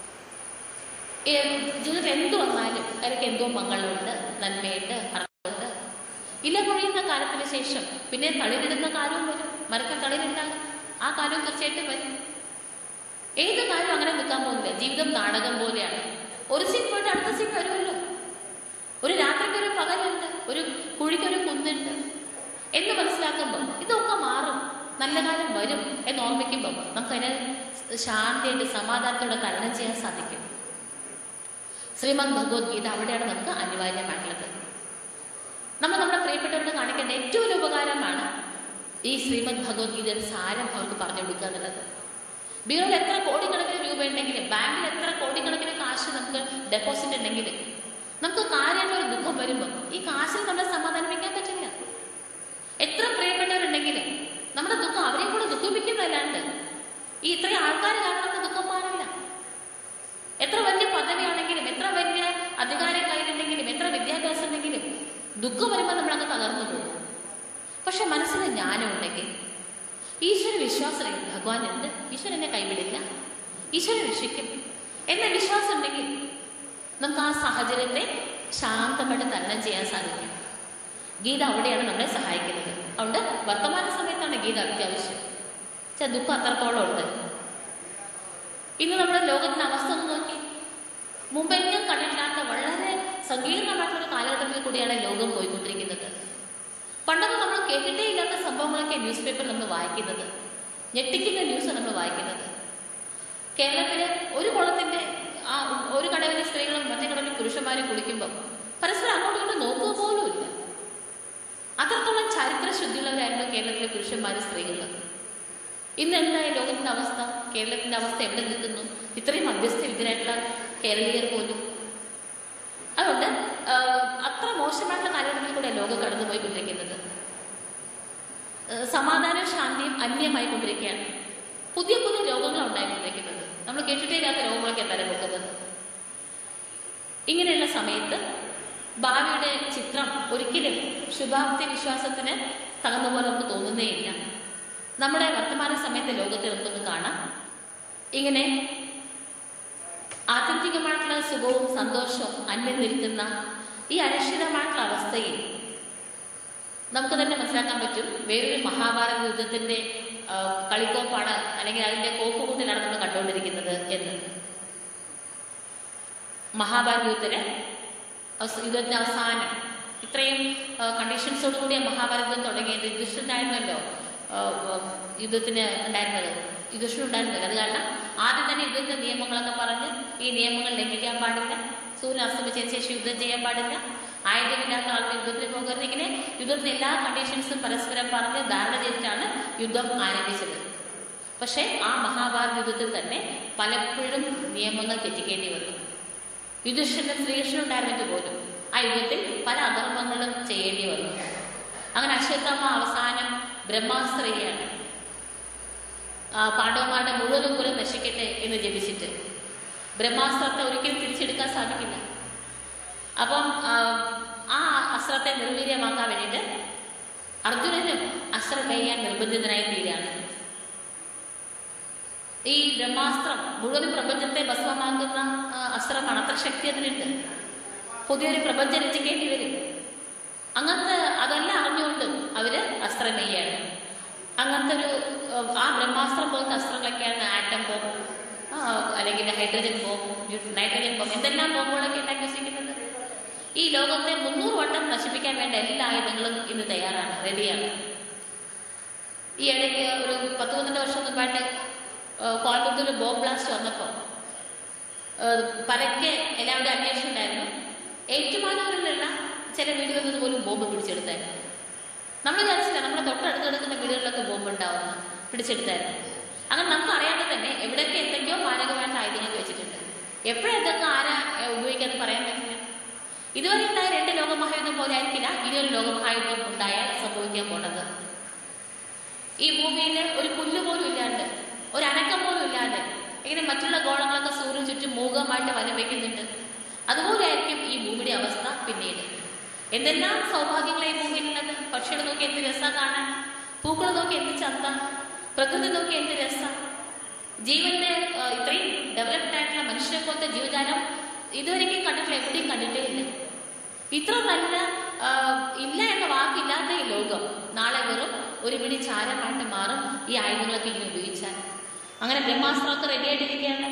ഏ, ജീവിതത്തിൽ എന്ത് വന്നാലും അതിലൊക്കെ എന്തോ മംഗളമുണ്ട് നന്മയുണ്ട് അർത്ഥമുണ്ട് ഇല പൊഴിയുന്ന കാലത്തിന് ശേഷം പിന്നെ തളിരിടുന്ന കാലവും വരും മരത്തിൽ തളിരുണ്ടാകും ആ കാലവും തീർച്ചയായിട്ടും വരും ഏത് കാലവും അങ്ങനെ നിൽക്കാൻ പോകുന്നില്ല ജീവിതം നാടകം പോലെയാണ് ഒരു സീൻ പോയിട്ട് അടുത്ത സീൻ വരുമല്ലോ ഒരു രാത്രിക്ക് ഒരു പകലുണ്ട് ഒരു കുഴിക്കൊരു കുന്നുണ്ട് എന്ന് മനസ്സിലാക്കുമ്പോൾ ഇതൊക്കെ മാറും നല്ല കാലം വരും എന്ന് ഓർമ്മിക്കുമ്പോൾ നമുക്കതിനെ ശാന്തിയായിട്ട് സമാധാനത്തോടെ തരണം ചെയ്യാൻ സാധിക്കും ശ്രീമദ് ഭഗവത്ഗീത അവിടെയാണ് നമുക്ക് അനിവാര്യമായിട്ടുള്ളത് നമ്മൾ നമ്മുടെ പ്രിയപ്പെട്ടവരോട് കാണിക്കേണ്ട ഏറ്റവും ഒരു ഉപകാരമാണ് ഈ ശ്രീമദ് ഭഗവത്ഗീതയുടെ സാരം അവർക്ക് പറഞ്ഞു കൊടുക്കുക എന്നുള്ളത് ബീറോയിൽ എത്ര കോടിക്കണക്കിന് രൂപ ഉണ്ടെങ്കിലും ബാങ്കിൽ എത്ര കോടിക്കണക്കിന് കാശ് നമുക്ക് ഡെപ്പോസിറ്റ് ഉണ്ടെങ്കിലും നമുക്ക് കാര്യമായിട്ടുള്ള ഒരു ദുഃഖം വരുമ്പോൾ ഈ കാശിൽ നമ്മളെ സമാധാനിപ്പിക്കാൻ പറ്റില്ല എത്ര പ്രിയപ്പെട്ടവരുണ്ടെങ്കിലും നമ്മുടെ ദുഃഖം അവരെയും കൂടെ ദുഃഖിപ്പിക്കുന്നതല്ലാണ്ട് ഈ ഇത്രയും ആൾക്കാർ കാരണം നമ്മുടെ ദുഃഖം മാറില്ല എത്ര വലിയ പദവിയാണെങ്കിലും എത്ര വലിയ അധികാരം കയ്യിലുണ്ടെങ്കിലും എത്ര വിദ്യാഭ്യാസം ഉണ്ടെങ്കിലും ദുഃഖം വരുമ്പോൾ നമ്മളങ്ങ് തകർന്നു പോകും പക്ഷെ മനസ്സിന് ജ്ഞാനം ഉണ്ടെങ്കിൽ ഈശ്വര വിശ്വാസം ഭഗവാൻ ഉണ്ട് ഈശ്വരൻ എന്നെ കൈവിടില്ല ഈശ്വരൻ രക്ഷിക്കും എന്ന വിശ്വാസം ഉണ്ടെങ്കിൽ നമുക്ക് ആ സാഹചര്യത്തെ ശാന്തമായിട്ട് തരണം ചെയ്യാൻ സാധിക്കും ഗീത അവിടെയാണ് നമ്മളെ സഹായിക്കുന്നത് അതുകൊണ്ട് വർത്തമാന സമയത്താണ് ഗീത അത്യാവശ്യം പക്ഷെ ദുഃഖം അത്രത്തോളം ഉണ്ട് ഇന്ന് നമ്മുടെ ലോകത്തിന്റെ അവസ്ഥ ഒന്ന് നോക്കി മുമ്പെങ്ങും കണ്ടിട്ടില്ലാത്ത വളരെ സങ്കീർണമായിട്ടുള്ള ഒരു കാലഘട്ടത്തിൽ കൂടിയാണ് ലോകം പോയിക്കൊണ്ടിരിക്കുന്നത് പണ്ടൊക്കെ നമ്മൾ കേട്ടിട്ടേ ഇല്ലാത്ത സംഭവങ്ങളൊക്കെ ന്യൂസ് പേപ്പറിൽ നമ്മൾ വായിക്കുന്നത് ഞെട്ടിക്കുന്ന ന്യൂസ് നമ്മൾ വായിക്കുന്നത് കേരളത്തിലെ ഒരു കുളത്തിന്റെ ആ ഒരു കടവിലെ സ്ത്രീകളും മറ്റേ കടവിലെ പുരുഷന്മാരും കുളിക്കുമ്പോൾ പരസ്പരം അങ്ങോട്ടും ഇങ്ങോട്ടും നോക്കുക പോലുമില്ല അത്രത്തോളം ചരിത്ര ശുദ്ധിയുള്ളവരായിരുന്നു കേരളത്തിലെ പുരുഷന്മാരും സ്ത്രീകളും ഇന്ന് എന്തായി ലോകത്തിന്റെ അവസ്ഥ കേരളത്തിന്റെ അവസ്ഥ എവിടെ നിൽക്കുന്നു ഇത്രയും മധ്യസ്ഥവിദ്യരായിട്ടുള്ള കേരളീയർ പോലും അതുകൊണ്ട് ആ, അത്ര മോശമായിട്ടുള്ള കാലഘട്ടത്തിൽ കൂടെ ലോകം കടന്നുപോയിക്കൊണ്ടിരിക്കുന്നത് ആ, സമാധാനവും ശാന്തിയും അന്യമായി കൊണ്ടിരിക്കുകയാണ് പുതിയ പുതിയ രോഗങ്ങൾ ഉണ്ടായിക്കൊണ്ടിരിക്കുന്നത് നമ്മൾ കേട്ടിട്ടേ ഇല്ലാത്ത രോഗങ്ങളൊക്കെ എന്തായാലും വെക്കുന്നത് ഇങ്ങനെയുള്ള സമയത്ത് ഭാവിയുടെ ചിത്രം ഒരിക്കലും ശുഭാപ്തി വിശ്വാസത്തിന് തകർന്ന പോലെ നമുക്ക് തോന്നുന്നേയില്ല നമ്മുടെ വർത്തമാന സമയത്തെ ലോകത്തെ നമുക്കൊന്ന് കാണാം ഇങ്ങനെ ആത്യന്തികമായിട്ടുള്ള സുഖവും സന്തോഷവും അന്യം നിൽക്കുന്ന ഈ അരക്ഷിതമായിട്ടുള്ള അവസ്ഥയിൽ നമുക്ക് തന്നെ മനസ്സിലാക്കാൻ പറ്റും വേറൊരു മഹാഭാരത യുദ്ധത്തിന്റെ ആ, കളിക്കോപ്പാണ് അല്ലെങ്കിൽ അതിന്റെ കോപ്പുകൂട്ടിലാണ് നമ്മൾ കണ്ടുകൊണ്ടിരിക്കുന്നത് എന്ന് മഹാഭാരത യുദ്ധത്തില് അവസ- യുദ്ധത്തിന്റെ അവസാനം ഇത്രയും കണ്ടീഷൻസോട് കൂടിയ മഹാഭാരതം തുടങ്ങിയത് യുധിഷ്ഠിരനായിരുന്നല്ലോ ആ, ആ, യുദ്ധത്തിന് ഉണ്ടായിരുന്നത് യുധിഷ്ഠിരൻ ഉണ്ടായിരുന്നത് അത് കാരണം ആദ്യം തന്നെ യുദ്ധത്തിന്റെ നിയമങ്ങളൊക്കെ പറഞ്ഞ് ഈ നിയമങ്ങൾ ലംഘിക്കാൻ പാടില്ല സൂര്യൻ അസ്തമിച്ചതിന് ശേഷം യുദ്ധം ചെയ്യാൻ പാടില്ല ആയുധമില്ലാത്ത ആളുകൾ യുദ്ധത്തിന് പോകരുത് ഇങ്ങനെ യുദ്ധത്തിന്റെ എല്ലാ കണ്ടീഷൻസും പരസ്പരം പറഞ്ഞ് ധാരണ ചെയ്തിട്ടാണ് യുദ്ധം ആരംഭിച്ചത് പക്ഷേ ആ മഹാഭാരത യുദ്ധത്തിൽ തന്നെ പലപ്പോഴും നിയമങ്ങൾ തെറ്റിക്കേണ്ടി വന്നു യുധിഷ്ഠിരൻ ശ്രീകൃഷ്ണൻ ഉണ്ടായിരുന്നിട്ട് പോലും ആ യുദ്ധത്തിൽ പല അധർമ്മങ്ങളും ചെയ്യേണ്ടി വന്നു അങ്ങനെ അശ്വത്ഥമ്മ അവസാനം ബ്രഹ്മാസ്ത്രയാണ് ആ പാണ്ഡവന്മാരുടെ മുഴുവനും കുലം നശിക്കട്ടെ എന്ന് ജപിച്ചിട്ട് ബ്രഹ്മാസ്ത്രത്തെ ഒരിക്കലും തിരിച്ചെടുക്കാൻ സാധിക്കില്ല അപ്പം ആ, ആ അസ്ത്രത്തെ നിർവീര്യമാക്കാൻ വേണ്ടിയിട്ട് അർജുനനും അസ്ത്രം ചെയ്യാൻ നിർബന്ധിതനായി തീരുകയാണ് ഈ ബ്രഹ്മാസ്ത്രം മുഴുവൻ പ്രപഞ്ചത്തെ ഭസ്മമാക്കുന്ന ആ, അസ്ത്രമാണ് അത്ര ശക്തി അതിനുണ്ട് പുതിയൊരു പ്രപഞ്ചം രചിക്കേണ്ടി വരും അങ്ങനത്തെ അതെല്ലാം അറിഞ്ഞുകൊണ്ട് അവര് അസ്ത്രം നെയ്യാണ് അങ്ങനത്തെ ഒരു ആ, ആ ബ്രഹ്മാസ്ത്രം പോലത്തെ അസ്ത്രങ്ങളൊക്കെയാണ് ആറ്റം ബോംബ് ആ, അല്ലെങ്കിൽ ഹൈഡ്രജൻ ബോംബ് നൈട്രജൻ ബോംബ് എന്തെല്ലാം ബോംബുകളൊക്കെ ഉണ്ടാക്കി വെച്ചിരിക്കുന്നത് ഈ ലോകത്തെ മുന്നൂറ് വട്ടം നശിപ്പിക്കാൻ വേണ്ട എല്ലാ ആയുധങ്ങളും ഇന്ന് തയ്യാറാണ് റെഡിയാണ് ഈ ഇടയ്ക്ക് ഒരു പത്ത് പന്ത്രണ്ട് വർഷം മുമ്പായിട്ട് കോയമ്പത്തൂർ ബോംബ് ബ്ലാസ്റ്റ് വന്നപ്പോൾ പരക്കെ എല്ലാവരുടെയും അന്വേഷണം ഉണ്ടായിരുന്നു ഏറ്റുമാനൂരിലുള്ള ചില വീടുകളിൽ നിന്ന് പോലും ബോംബ് പിടിച്ചെടുത്തായിരുന്നു നമ്മൾ വിചാരിച്ചില്ല നമ്മുടെ തൊട്ടടുത്ത് കിടക്കുന്ന വീടുകളിലൊക്കെ ബോംബ് ഉണ്ടാവുന്ന പിടിച്ചെടുത്തായിരുന്നു അങ്ങനെ നമുക്ക് അറിയാതെ തന്നെ എവിടെയൊക്കെ എന്തൊക്കെയോ മാരകമായിട്ട് ആയുധങ്ങൾ വെച്ചിട്ടുണ്ട് എപ്പോഴെന്തൊക്കെ ആരാ ഏ, ഉപയോഗിക്കാന്ന് പറയാൻ പറ്റില്ല ഇതുവരെ ഉണ്ടായ രണ്ട് ലോകമഹായുദ്ധം പോലെ ആയിരിക്കില്ല ഇനിയൊരു ലോകമഹായുദ്ധം ഉണ്ടായാൽ സംഭവിക്കാൻ പോണത് ഈ ഭൂമിയിൽ ഒരു പുല്ല് പോലും ഇല്ലാണ്ട് ഒരു അനക്കം പോലും ഇല്ലാണ്ട് ഇങ്ങനെ മറ്റുള്ള ഗോളങ്ങളൊക്കെ സൂര്യൻ ചുറ്റും മൂകമായിട്ട് വലം വയ്ക്കുന്നുണ്ട് അതുപോലെ ആയിരിക്കും ഈ ഭൂമിയുടെ അവസ്ഥ പിന്നീട് എന്തെല്ലാം സൗഭാഗ്യങ്ങളെ ഭൂമിയിലുള്ളത് പക്ഷികളെ നോക്കി എന്ത് രസ കാണാൻ പൂക്കളെ നോക്കി എന്ത് ചന്ത പ്രകൃതി നോക്കി എന്ത് രസ ജീവന്റെ ആ, ഇത്രയും ഡെവലപ്ഡ് ആയിട്ടുള്ള മനുഷ്യരെ പോലത്തെ ജീവജാലം ഇതുവരെയും കണ്ടിട്ടില്ല എവിടെയും കണ്ടിട്ടേ ഇല്ല ഇത്ര നല്ല ആ, ഇല്ല എന്ന വാക്കില്ലാത്ത ഈ ലോകം നാളെ വെറും ഒരു പിടി ചാരമായിട്ട് മാറും ഈ ആയുധങ്ങളൊക്കെ ഇങ്ങനെ ഉപയോഗിച്ചാൽ അങ്ങനെ ബ്രഹ്മാസ്ത്രമൊക്കെ റെഡി ആയിട്ടിരിക്കുകയാണ്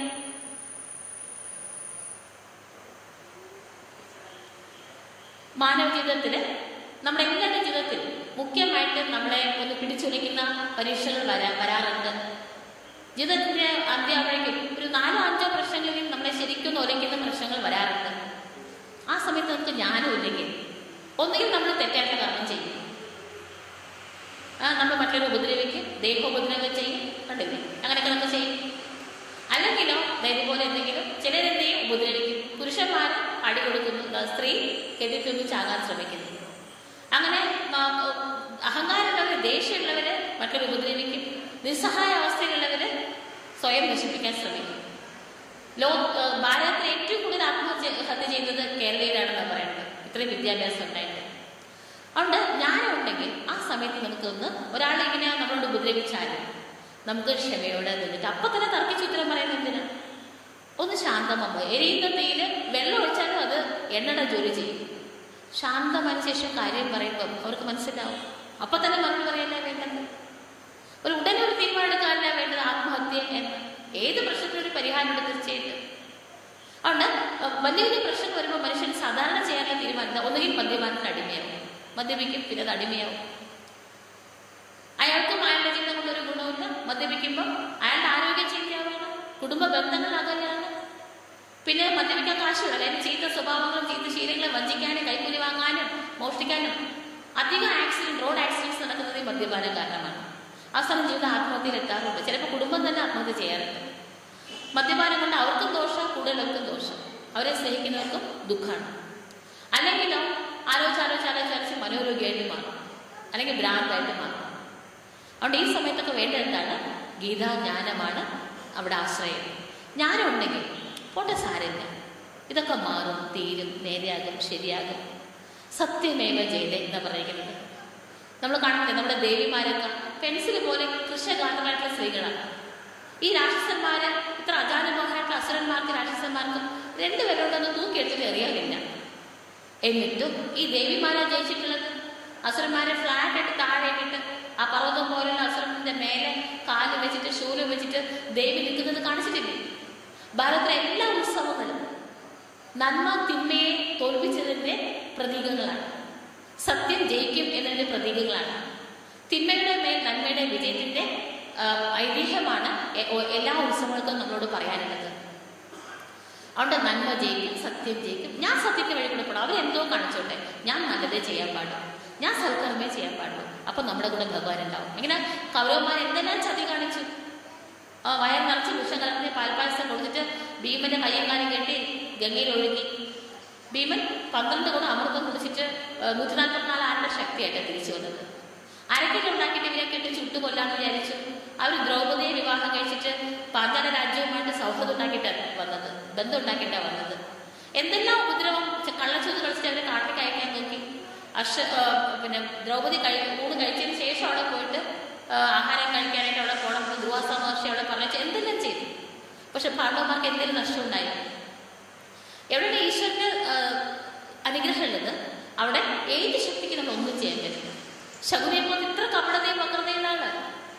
മാനവ ജീവിതത്തിൽ നമ്മുടെ എല്ലാവരുടെ ജീവിതത്തിൽ മുഖ്യമായിട്ട് നമ്മളെ ഒന്ന് പിടിച്ചുലയ്ക്കുന്ന പരീക്ഷകൾ വരാ വരാറുണ്ട് ജീവിതത്തിന്റെ അന്ത്യാവഴേക്കും ഒരു നാലോ അഞ്ചോ പ്രശ്നങ്ങളിൽ നമ്മളെ ശരിക്കും ഒന്ന് ഒലയ്ക്കുന്ന പ്രശ്നങ്ങൾ വരാറുണ്ട് ആ സമയത്ത് നമുക്ക് ജ്ഞാനം ഇല്ലെങ്കിൽ ഒന്നുകിൽ നമ്മൾ തെറ്റായിട്ട് കർമ്മം ചെയ്യും ആ നമ്മൾ മറ്റൊരു ഉപദ്രവിക്കും ദേഹോപദ്രവം ചെയ്യും കണ്ടില്ലേ അങ്ങനെയൊക്കെ നമ്മൾ ചെയ്യും അല്ലെങ്കിലോ ദേ ഇതുപോലെ എന്തെങ്കിലും ചിലരെന്തെയും ഉപദ്രവിക്കും പുരുഷന്മാർ അടി കൊടുക്കുന്നു ദാ സ്ത്രീ കെട്ടിത്തുന്നു ചാകാൻ ശ്രമിക്കുന്നു അങ്ങനെ ആ, അഹങ്കാരമുള്ളവര് ദേഷ്യമുള്ളവര് മറ്റൊരു ഉപദ്രവിക്കും നിസ്സഹായ അവസ്ഥയിലുള്ളവര് സ്വയം നശിപ്പിക്കാൻ ശ്രമിക്കും ലോ ആ, ഭാരതത്തിൽ ഏറ്റവും കൂടുതൽ ആത്മഹത്യ ഹത്യ ചെയ്യുന്നത് കേരളീയരാണെന്നാണ് പറയുന്നത് ഇത്രയും വിദ്യാഭ്യാസം ഉണ്ടായിട്ട് അതുകൊണ്ട് ജ്ഞാനം ഉണ്ടെങ്കിൽ ആ സമയത്ത് നമുക്കൊന്ന് ഒരാളെ ഇങ്ങനെ നമ്മളോട് ഉപദ്രവിച്ചാലും നമുക്ക് ക്ഷമയോടെ നിന്നിട്ട് അപ്പൊ തന്നെ തർക്കിച്ച് ഉത്തരം പറയുന്നത് എന്തിനാ ഒന്ന് ശാന്തമാകുമ്പോൾ എരിയുന്ന തീയില് വെള്ളം ഒഴിച്ചാലും അത് എണ്ണയുടെ ജോലി ചെയ്യും ശാന്തമായ ശേഷം കാര്യം പറയുമ്പോൾ അവർക്ക് മനസ്സിലാവും അപ്പൊ തന്നെ മറുപടി പറയല്ലേ വേണ്ടത് ഒരു ഉടനെ ഒരു തീരുമാനം എടുക്കാനല്ല വേണ്ടത് ആത്മഹത്യ എന്ന് ഏത് പ്രശ്നത്തിനും ഒരു പരിഹാരം ഉണ്ട് തീർച്ചയായിട്ടും അതുകൊണ്ട് വലിയ വലിയ പ്രശ്നം വരുമ്പോൾ മനുഷ്യൻ സാധാരണ ചെയ്യാനുള്ള തീരുമാനം ഒന്നുകിൽ മദ്യപാനത്തിന് അടിമയാവും മദ്യപിക്കും പിന്നെ അത് അടിമയാവും അയാൾക്കും അയാളുടെ ജീവിതം കൊണ്ടൊരു ഗുണമില്ല മദ്യപിക്കുമ്പോൾ അയാളുടെ ആരോഗ്യം ചീത്തയാവുകയാണ് കുടുംബ ബന്ധങ്ങൾ അകലെയാണ് പിന്നെ മദ്യപിക്കാൻ കാശുള്ള അതിന് ചീത്ത സ്വഭാവങ്ങളും ചീത്ത ശീലങ്ങളും വഞ്ചിക്കാനും കൈക്കൂലി വാങ്ങാനും മോഷ്ടിക്കാനും അധികം ആക്സിഡന്റ് റോഡ് ആക്സിഡൻറ്റ്സ് നടക്കുന്നത് ഈ മദ്യപാനം കാരണമാണ് അവസാനം ജീവിതം ആത്മഹത്യയിൽ എത്താറുണ്ട് ചിലപ്പോൾ കുടുംബം തന്നെ ആത്മഹത്യ ചെയ്യാറുണ്ട് മദ്യപാനം കൊണ്ട് അവർക്കും ദോഷം കൂടുതലവർക്കും ദോഷം അവരെ സ്നേഹിക്കുന്നവർക്കും ദുഃഖമാണ് അല്ലെങ്കിലോ ആലോചിച്ച് ആലോചിച്ച് ആലോചിച്ച് മനോരോഗിയായിട്ട് മാറും അല്ലെങ്കിൽ ഭ്രാന്തായിട്ട് മാറും അതുകൊണ്ട് ഈ സമയത്തൊക്കെ വേണ്ടത് എന്താണ് ഗീതാജ്ഞാനമാണ് അവിടെ ആശ്രയം ജ്ഞാനം ഉണ്ടെങ്കിൽ പോട്ടെ സാരമില്ല ഇതൊക്കെ മാറും തീരും നേരെയാകും ശരിയാകും സത്യമേവ ജയതേ എന്ന് പറയുന്നത് നമ്മൾ കാണുന്നില്ലേ നമ്മുടെ ദേവിമാരൊക്കെ പെൻസിൽ പോലെ കൃഷഗാത്രമായിട്ടുള്ള സ്ത്രീകളാണ് ഈ രാക്ഷസന്മാര് ഇത്ര അജാനുമോഹനായിട്ടുള്ള അസുരന്മാർക്ക് രാക്ഷസന്മാർക്കും രണ്ടുപേരോടൊന്നും തൂക്കിയെടുത്തിട്ട് എറിയാനില്ല എന്നിട്ടും ഈ ദേവിമാരാ ജയിച്ചിട്ടുള്ളത് അസുരന്മാരെ ഫ്ലാറ്റ് ആയിട്ട് താഴെ ഇട്ടിട്ട് ആ പർവ്വതം പോലുള്ള അസുരന്റെ മേലെ കാല് വെച്ചിട്ട് ശൂലം വെച്ചിട്ട് ദേവി നിൽക്കുന്നത് കാണിച്ചിട്ടില്ലേ ഭാരതത്തിലെ എല്ലാ ഉത്സവങ്ങളും നന്മ തിന്മയെ തോൽപ്പിച്ചതിന്റെ പ്രതീകങ്ങളാണ് സത്യം ജയിക്കും എന്നതിന്റെ പ്രതീകങ്ങളാണ് തിന്മയുടെ മേൽ നന്മയുടെ വിജയത്തിന്റെ ആ, ഐതിഹ്യമാണ് എ- ഓ- എല്ലാ ഉത്സവങ്ങൾക്കും നമ്മളോട് പറയാനുള്ളത് അതുകൊണ്ട് നന്മ ജയിക്കും സത്യം ജയിക്കും ഞാൻ സത്യത്തിന് വഴി കൂടെ പോകണം അവരെന്തോ കാണിച്ചോട്ടെ ഞാൻ നല്ലതേ ചെയ്യാൻ പാടുള്ളൂ ഞാൻ സൽക്കർമ്മേ ചെയ്യാൻ പാടുള്ളൂ അപ്പൊ നമ്മുടെ കൂടെ ഭഗവാൻ ഉണ്ടാവും ഇങ്ങനെ കൗരവന്മാർ എന്തെല്ലാം ചതി കാണിച്ചു ആ വയർ നിറച്ച് വിഷം കലർത്തി പാൽപ്പായസം കൊടുത്തിട്ട് ഭീമന്റെ കയ്യങ്കാലും കെട്ടി ഗംഗയിൽ ഒഴുകി ഭീമൻ പന്ത്രണ്ട് കൂടെ അമൃതം കുടിച്ചിട്ട് നൂറ്റി നാൽപ്പത്തിനാല് ആരുടെ ശക്തിയായിട്ടാണ് തിരിച്ചു വന്നത് അരക്കിട്ട് ഉണ്ടാക്കിയിട്ട് ഇവരൊക്കെ ഇട്ട് ചുട്ടു കൊല്ലാന്ന് വിചാരിച്ചു അവർ ദ്രൗപദിയെ വിവാഹം കഴിച്ചിട്ട് പാഞ്ചാല രാജ്യവുമായിട്ട് സൗഹൃദം ഉണ്ടാക്കിയിട്ടാണ് വന്നത് ബന്ധം ഉണ്ടാക്കിയിട്ടാണ് വന്നത് എന്തെല്ലാം ഉപദ്രവം ച- കള്ളച്ചൂത് കളിച്ചിട്ട് അവരെ കാട്ടിലേക്ക് അയക്കാൻ നോക്കി അർഷ ആ, പിന്നെ ദ്രൗപദി കഴി ഊണ് കഴിച്ചതിന് ശേഷം അവിടെ പോയിട്ട് ആ, ആഹാരം കഴിക്കാനായിട്ട് അവിടെ പോകണം ദുവാസ മഹർഷി അവിടെ പറഞ്ഞു എന്തെല്ലാം ചെയ്തു പക്ഷെ പാണ്ഡവന്മാർക്ക് എന്തെങ്കിലും നഷ്ടം ഉണ്ടായി എവിടെയാണ് ഈശ്വരന്റെ ആ, അനുഗ്രഹം ഉള്ളത് അവിടെ ഏത് ശക്തിക്ക് നമ്മൾ ഒന്നും ചെയ്യാൻ പറ്റില്ല ശകുനിയെ പോലത്തെ ഇത്ര കപടതയും വക്രതയുള്ള ആള്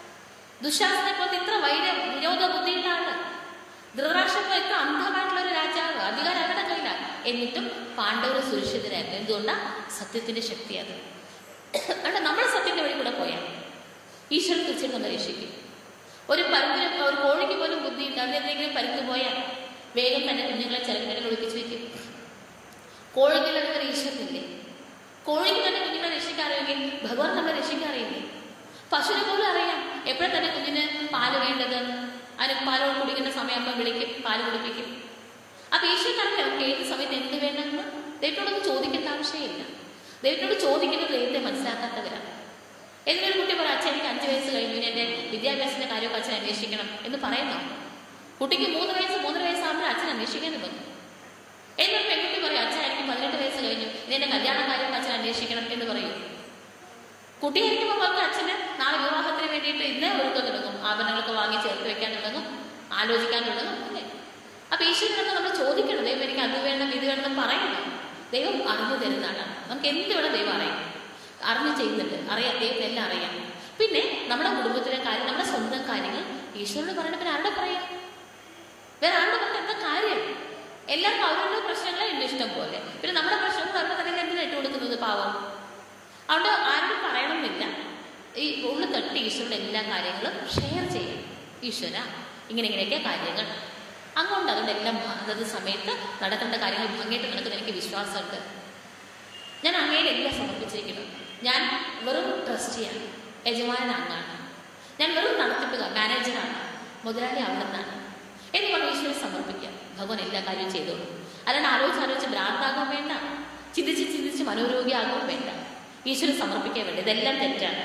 ദുശാസനെ പോലത്തെ ഇത്ര വൈര വിരോധ ബുദ്ധിയുള്ള ആള് ധൃതരാഷ്ട്രം പോലെ ഇത്ര അന്ധമായിട്ടുള്ള ഒരു രാജാവ് അധികാരം അവരുടെ കയ്യിലാണ് എന്നിട്ടും പാണ്ഡവർ സുരക്ഷിതരായിരുന്നു എന്തുകൊണ്ടാ സത്യത്തിന്റെ ശക്തി അത് അവിടെ നമ്മൾ സത്യത്തിന്റെ വഴി കൂടെ പോയാൽ ഈശ്വരൻ തീർച്ചയായിട്ടും നമ്മൾ രക്ഷിക്കും ഒരു പരുക്കിന് ഒരു കോഴിക്ക് പോലും ബുദ്ധിയുണ്ട് അതിനെന്തെങ്കിലും പരുക്ക് പോയാൽ വേഗം തന്നെ കുഞ്ഞുങ്ങളെ ചെറുക്കിനെ ഒളിപ്പിച്ച് വെക്കും കോഴിക്കുള്ളത് ഒരു ഈശ്വരനില്ലേ കോഴിക്ക് തന്നെ കുഞ്ഞുങ്ങളെ രക്ഷിക്കാറിയെങ്കിൽ ഭഗവാൻ നമ്മളെ രക്ഷിക്കാറിയില്ലേ പശുവിനെ പോലും അറിയാം എപ്പോഴും തന്നെ കുഞ്ഞിന് പാല് വേണ്ടതെന്ന് അതിന് പാല് കുടിക്കുന്ന സമയമാകുമ്പോൾ വിളിക്കും പാല് കുടിപ്പിക്കും അപ്പൊ ഈശ്വരൻ അറിയാം നമുക്ക് ഏത് സമയത്ത് എന്ത് വേണമെന്ന് ദൈവത്തോടൊന്നും ചോദിക്കേണ്ട ആവശ്യമില്ല ദൈവത്തോട് ചോദിക്കുന്നത് ദൈവത്തെ മനസ്സിലാക്കാത്തവരാണ് ഏതെങ്കിലും ഒരു കുട്ടി പറയും അച്ഛൻ എനിക്ക് അഞ്ച് വയസ്സ് കഴിഞ്ഞു ഇനി എൻ്റെ വിദ്യാഭ്യാസത്തിന്റെ കാര്യമൊക്കെ അച്ഛൻ അന്വേഷിക്കണം എന്ന് പറയുന്നു കുട്ടിക്ക് മൂന്ന് വയസ്സ് മൂന്നര വയസ്സാകുമ്പോൾ അച്ഛൻ അന്വേഷിക്കാൻ തുടങ്ങും എന്നൊരു പെൺകുട്ടി പറയും അച്ഛൻ എനിക്ക് പതിനെട്ട് വയസ്സ് കഴിഞ്ഞു ഇനി എന്റെ കല്യാണ കാര്യം അച്ഛൻ അന്വേഷിക്കണം എന്ന് പറയും കുട്ടിയായിരിക്കുമ്പോൾ അവർക്ക് അച്ഛന് നാളെ വിവാഹത്തിന് വേണ്ടിയിട്ട് ഇന്നേ ഒരുക്കം തുടങ്ങും ആഭരണങ്ങളൊക്കെ വാങ്ങി ചേർത്ത് വെക്കാൻ തുടങ്ങും ആലോചിക്കാൻ തുടങ്ങും അല്ലേ അപ്പൊ ഈശ്വരനൊക്കെ നമ്മൾ ചോദിക്കണം ദൈവം എനിക്ക് അത് വേണം ഇത് വേണം എന്ന് പറയണം ദൈവം അറിഞ്ഞു തരുന്നതാണ് നമുക്ക് എന്ത് വേണം ദൈവം അറിയാം അറിഞ്ഞു ചെയ്യുന്നുണ്ട് അറിയാം ദൈവം എല്ലാം അറിയാം പിന്നെ നമ്മുടെ കുടുംബത്തിലെ കാര്യം നമ്മുടെ സ്വന്തം കാര്യങ്ങൾ ഈശ്വരനോട് പറയണ പിന്നെ ആരുടെ പറയാം വേറെ ആരുടെ പറഞ്ഞ എന്താ കാര്യം എല്ലാവർക്കും അവരുടെ പ്രശ്നങ്ങളെ ഉണ്ട് ഇഷ്ടം പോലെ പിന്നെ നമ്മുടെ പ്രശ്നങ്ങൾ അവരുടെ തലയിൽ എന്തിനാ ഇട്ട് കൊടുക്കുന്നത് പാവം അവിടെ ആരോടും പറയണമെന്നില്ല ഈ ഉള്ളിൽ തട്ടി ഈശ്വരയുടെ എല്ലാ കാര്യങ്ങളും ഷെയർ ചെയ്യും ഈശ്വര ഇങ്ങനെ ഇങ്ങനെയൊക്കെ കാര്യങ്ങൾ അങ്ങോട്ട് അതുകൊണ്ട് എല്ലാം അതത് സമയത്ത് നടക്കേണ്ട കാര്യങ്ങൾ ഭംഗിയായിട്ട് നടക്കുന്ന എനിക്ക് വിശ്വാസമുണ്ട് ഞാൻ അങ്ങയിൽ എല്ലാം സമർപ്പിച്ചിരിക്കുന്നു ഞാൻ വെറും ട്രസ്റ്റിയാണ് യജമാനൻ അങ്ങാണ് ഞാൻ വെറും നടത്തിപ്പുക മാനേജറാണ് മുതലാളി അവിടുന്നാണ് എന്ന് പറഞ്ഞ് ഈശ്വരൻ സമർപ്പിക്കാം ഭഗവാൻ എല്ലാ കാര്യവും ചെയ്തോളൂ അല്ലാണ്ട് ആലോചിച്ച് ആലോചിച്ച് ഭ്രാന്താകാൻ വേണ്ട ചിന്തിച്ച് ചിന്തിച്ച് മനോരോഗിയാകാൻ വേണ്ട ഈശ്വരൻ സമർപ്പിക്കാൻ വേണ്ട ഇതെല്ലാം തെറ്റാണ്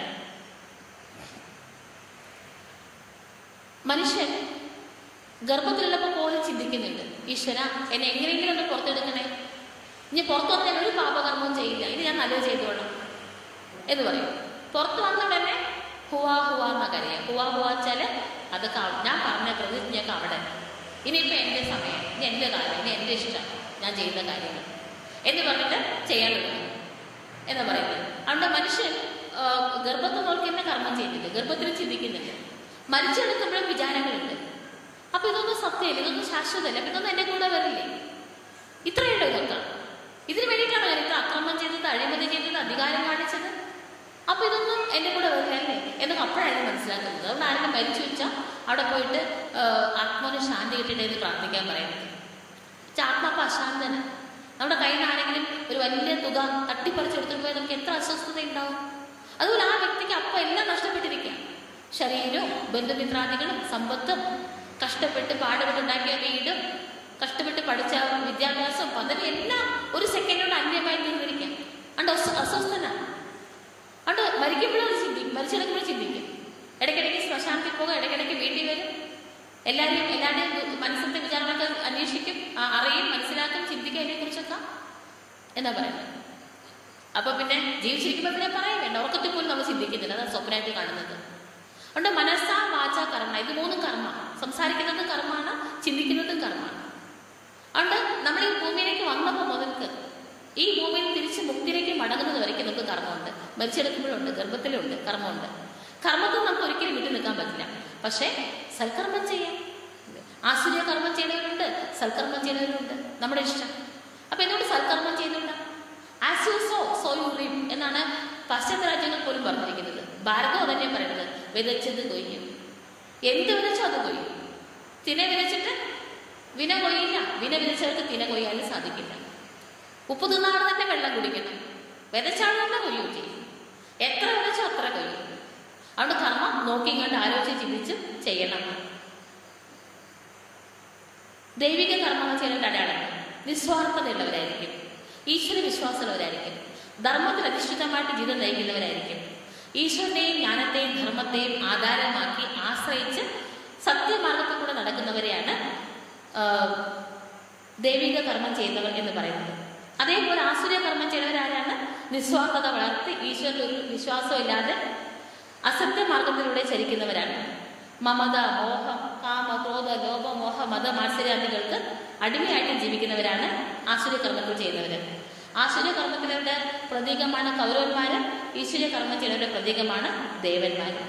മനുഷ്യൻ ഗർഭത്തിലുള്ളപ്പോൾ പോലും ചിന്തിക്കുന്നുണ്ട് ഈശ്വര എന്നെ എങ്ങനെയെങ്കിലും ഒന്ന് പുറത്തെടുക്കണേ ഇനി പുറത്തു വന്നാൽ ഒരു പാപകർമ്മവും ചെയ്യില്ല ഇത് ഞാൻ നല്ലത് ചെയ്തോളാം എന്ന് പറയും പുറത്തു വന്ന ഉടനെ ഹുവാ ഹുവാ എന്നാ കരയുക ഹുവാ ഹുവാ വെച്ചാല് അതൊക്കെ അവ- ഞാൻ പറഞ്ഞ പ്രതിജ്ഞയൊക്കെ അവിടെ ഇനിയിപ്പോൾ എൻ്റെ സമയം ഇനി എൻ്റെ കാര്യം ഇനി എൻ്റെ ഇഷ്ടം ഞാൻ ചെയ്യുന്ന കാര്യങ്ങൾ എന്ന് പറഞ്ഞിട്ട് ചെയ്യാൻ തുടങ്ങും എന്ന് പറയുന്നത് അതുകൊണ്ട് മനുഷ്യൻ ആ, ഗർഭത്തെ നോക്കി തന്നെ കർമ്മം ചെയ്യുന്നില്ല ഗർഭത്തിൽ ചിന്തിക്കുന്നില്ല മരിച്ചെടുക്കുമ്പോഴും വിചാരങ്ങളുണ്ട് അപ്പൊ ഇതൊന്നും സത്യമല്ല ഇതൊന്നും ശാശ്വതമല്ല അപ്പൊ ഇതൊന്നും എൻ്റെ കൂടെ വരില്ലേ ഇത്രയുണ്ടോ ഇതൊക്കെ ഇതിന് വേണ്ടിയിട്ടാണ് ഞാൻ ഇത്ര അക്രമം ചെയ്തത് അഴിമതി ചെയ്തത് അധികാരം കാണിച്ചത് അപ്പൊ ഇതൊന്നും എന്റെ കൂടെ വരില്ല അല്ലേ എന്നൊക്കെ അപ്പോഴാണ് മനസ്സിലാക്കുന്നത് അതുകൊണ്ട് ആരെങ്കിലും മരിച്ചു വെച്ചാൽ അവിടെ പോയിട്ട് ആ, ആത്മാവിന് ശാന്തി കിട്ടിയിട്ട് എന്ന് പ്രാർത്ഥിക്കാൻ പറയുന്നത് പക്ഷെ ആത്മാപ്പ അശാന്തന നമ്മുടെ കയ്യിൽ നിന്നാണെങ്കിലും ഒരു വലിയ തുക തട്ടിപ്പറിച്ചെടുത്തിട്ട് പോയാൽ നമുക്ക് എത്ര അസ്വസ്ഥത ഉണ്ടാവും അതുപോലെ ആ വ്യക്തിക്ക് അപ്പം എല്ലാം നഷ്ടപ്പെട്ടിരിക്കുക ശരീരവും ബന്ധുമിത്രാദികളും സമ്പത്തും കഷ്ടപ്പെട്ട് പാടുപെട്ടുണ്ടാക്കിയ വീടും കഷ്ടപ്പെട്ട് പഠിച്ച വിദ്യാഭ്യാസം പദവി എല്ലാം ഒരു സെക്കൻഡോട് അന്യമായി തീർന്നിരിക്കാം അണ്ട് അസ്വസ്ഥന അണ്ട് മരിക്കുമ്പോഴും അത് ചിന്തിക്കും മരിച്ചെടുക്കുമ്പോഴും ചിന്തിക്കും ഇടയ്ക്കിടയ്ക്ക് ശ്മശാനത്തിൽ പോകും ഇടയ്ക്കിടയ്ക്ക് വീട്ടിൽ വരും എല്ലാവരെയും എല്ലാവരുടെയും മനസ്സിലത്തെ വിചാരങ്ങളൊക്കെ അന്വേഷിക്കും ആ, അറിയും മനസ്സിലാക്കും ചിന്തിക്കും അതിനെക്കുറിച്ചൊക്കെ എന്നാ പറയുന്നത് അപ്പൊ പിന്നെ ജീവിച്ചിരിക്കുമ്പോൾ പിന്നെ പറയാൻ വേണ്ട ഉറക്കത്തിൽ പോലും നമ്മൾ ചിന്തിക്കുന്നില്ല അതാണ് സ്വപ്നമായിട്ട് കാണുന്നത് അതുകൊണ്ട് മനസ്സ വാച കർമ്മ ഇത് മൂന്നും കർമ്മ സംസാരിക്കുന്നതും കർമ്മമാണ് ചിന്തിക്കുന്നതും കർമ്മമാണ് അതുകൊണ്ട് നമ്മൾ ഈ ഭൂമിയിലേക്ക് വന്നപ്പോൾ മുതൽക്ക് ഈ ഭൂമിയിൽ തിരിച്ച് മുക്തിയിലേക്ക് മടങ്ങുന്നത് വരയ്ക്കും നമുക്ക് കർമ്മമുണ്ട് മരിച്ചെടുക്കുമ്പോഴുണ്ട് ഗർഭത്തിലുണ്ട് കർമ്മമുണ്ട് കർമ്മത്തിൽ നമുക്ക് ഒരിക്കലും വിട്ടു നിൽക്കാൻ പറ്റില്ല പക്ഷേ സൽക്കർമ്മം ചെയ്യാം ആസുര്യ കർമ്മം ചെയ്യുന്നവരുണ്ട് സൽക്കർമ്മം ചെയ്യുന്നവരുണ്ട് നമ്മുടെ ഇഷ്ടം അപ്പൊ എന്തുകൊണ്ട് സൽക്കർമ്മം ചെയ്യുന്നുണ്ട് as you sow so you reap എന്നാണ് പാശ്ചാത്യ രാജ്യങ്ങൾ പോലും പറഞ്ഞിരിക്കുന്നത് ഭാരതം അതന്നെ പറയുന്നത് വിതച്ചത് കൊയ്യും എന്ത് വിതച്ചോ അത് കൊയ്യും തിന വിതച്ചിട്ട് വിന കൊയ്യില്ല വിന വിതച്ചവർക്ക് തിന കൊയ്യാനും സാധിക്കില്ല ഉപ്പ് തിന്നാൾ തന്നെ വെള്ളം കുടിക്കണം വിതച്ചാൾ തന്നെ കൊയ്യും ചെയ്യും എത്ര വിതച്ചോ അത്ര കൊയ്യും അതുകൊണ്ട് കർമ്മം നോക്കി ഇങ്ങോട്ട് ആലോചിച്ച് ചിന്തിച്ച് ചെയ്യണം ദൈവിക കർമ്മങ്ങൾ ചെയ്യേണ്ട അടയാളങ്ങൾ നിസ്വാർത്ഥതയുള്ളവരായിരിക്കും ഈശ്വര വിശ്വാസമുള്ളവരായിരിക്കും ധർമ്മത്തിൽ അധിഷ്ഠിതമായിട്ട് ജീവിതം നയിക്കുന്നവരായിരിക്കും ഈശ്വരനെയും ജ്ഞാനത്തെയും ധർമ്മത്തെയും ആധാരമാക്കി ആശ്രയിച്ച് സത്യമാർഗത്തിൽ കൂടെ നടക്കുന്നവരെയാണ് ആ, ദൈവിക കർമ്മം ചെയ്യുന്നവർ എന്ന് പറയുന്നത് അതേപോലെ ആസുര കർമ്മം ചെയ്യുന്നവരാരാണ് നിസ്വാർത്ഥത വളർത്തി ഈശ്വരന്റെ ഒരു വിശ്വാസമില്ലാതെ അസത്യമാർഗത്തിലൂടെ ചരിക്കുന്നവരാണ് മമത മോഹം കാമ ക്രോധ ലോഭ മോഹ മത മാത്സര്യാദികൾക്ക് അടിമയായിട്ട് ജീവിക്കുന്നവരാണ് ആസുര കർമ്മത്തിൽ ചെയ്യുന്നവര് ആസുര കർമ്മത്തിലവരുടെ പ്രതീകമാണ് കൗരവന്മാര് ഈശ്വര കർമ്മം ചെയ്യുന്നവരുടെ പ്രതീകമാണ് ദേവന്മാര്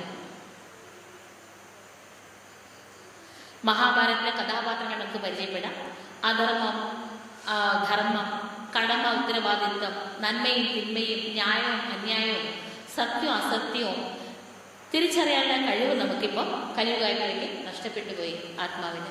മഹാഭാരതത്തിലെ കഥാപാത്രങ്ങൾ നമുക്ക് പരിചയപ്പെടാം അധർമ്മം ആ, ധർമ്മം കടമ ഉത്തരവാദിത്വം നന്മയും തിന്മയും ന്യായവും അന്യായവും സത്യവും അസത്യവും തിരിച്ചറിയാനുള്ള കഴിവ് നമുക്കിപ്പം കലിയുഗായപ്പോഴേക്ക് നഷ്ടപ്പെട്ടു പോയി ആത്മാവിന്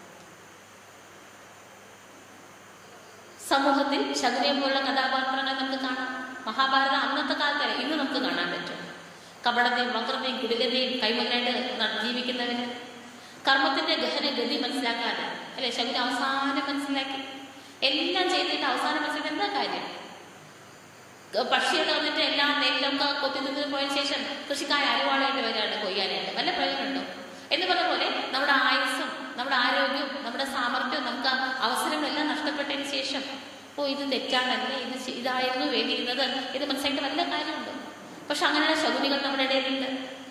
സമൂഹത്തിൽ ശകുനിയെ പോലുള്ള കഥാപാത്രങ്ങൾ നമുക്ക് കാണാം മഹാഭാരതം അന്നത്തെ കാലത്തല്ല ഇന്ന് നമുക്ക് കാണാൻ പറ്റും കപടതയും വക്രതയും കുടിലതയും കൈമുതലായിട്ട് ന- ജീവിക്കുന്നവര് കർമ്മത്തിന്റെ ഗഹന ഗതി മനസ്സിലാക്കാതെ അല്ലെ ശകുനി അവസാനം മനസ്സിലാക്കി എല്ലാം ചെയ്തിട്ട് അവസാനം മനസ്സിലാക്കി എന്താ കാര്യം പക്ഷികൾ വന്നിട്ട് എല്ലാം നെല്ലൊക്കെ കൊത്തി തിന്നു പോയതിനു ശേഷം കൃഷിക്കാർ അരുവാളായിട്ട് വരികയാണ് കൊയ്യാനായിട്ട് വല്ല പ്രയോജനമുണ്ടോ എന്ന് പറഞ്ഞ പോലെ നമ്മുടെ ആയുസ്സും നമ്മുടെ ആരോഗ്യവും നമ്മുടെ സാമർഥ്യവും നമുക്ക് അവസരങ്ങളെല്ലാം നഷ്ടപ്പെട്ടതിന് ശേഷം ഓ ഇത് തെറ്റാണല്ലേ ഇത് ശ- ഇതായിരുന്നു വേണ്ടിയിരുന്നത് ഇത് മനസ്സിലായിട്ട് വല്ല കാര്യമുണ്ട് പക്ഷെ അങ്ങനെയുള്ള ശകുനികൾ നമ്മുടെ ഇടയിലുണ്ട്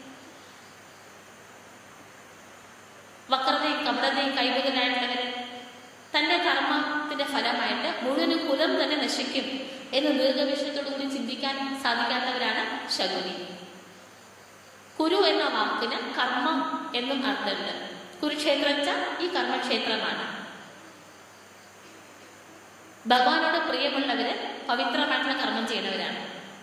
വക്രതയും കപടതയും കൈവകനായിട്ടുള്ളവര് തന്റെ കർമ്മത്തിന്റെ ഫലമായിട്ട് മുഴുവനും കുലം തന്നെ നശിക്കും എന്ന് ദീർഘവീക്ഷണത്തോടുകൂടി ചിന്തിക്കാൻ സാധിക്കാത്തവരാണ് ശകുനി കുരു എന്ന വാക്കിന് കർമ്മം എന്നും അർത്ഥമുണ്ട് കുരുക്ഷേത്രച്ച ഈ കർമ്മക്ഷേത്രമാണ് ഭഗവാനോട് പ്രിയമുള്ളവര് പവിത്രമായിട്ടുള്ള കർമ്മം ചെയ്യുന്നവരാണ്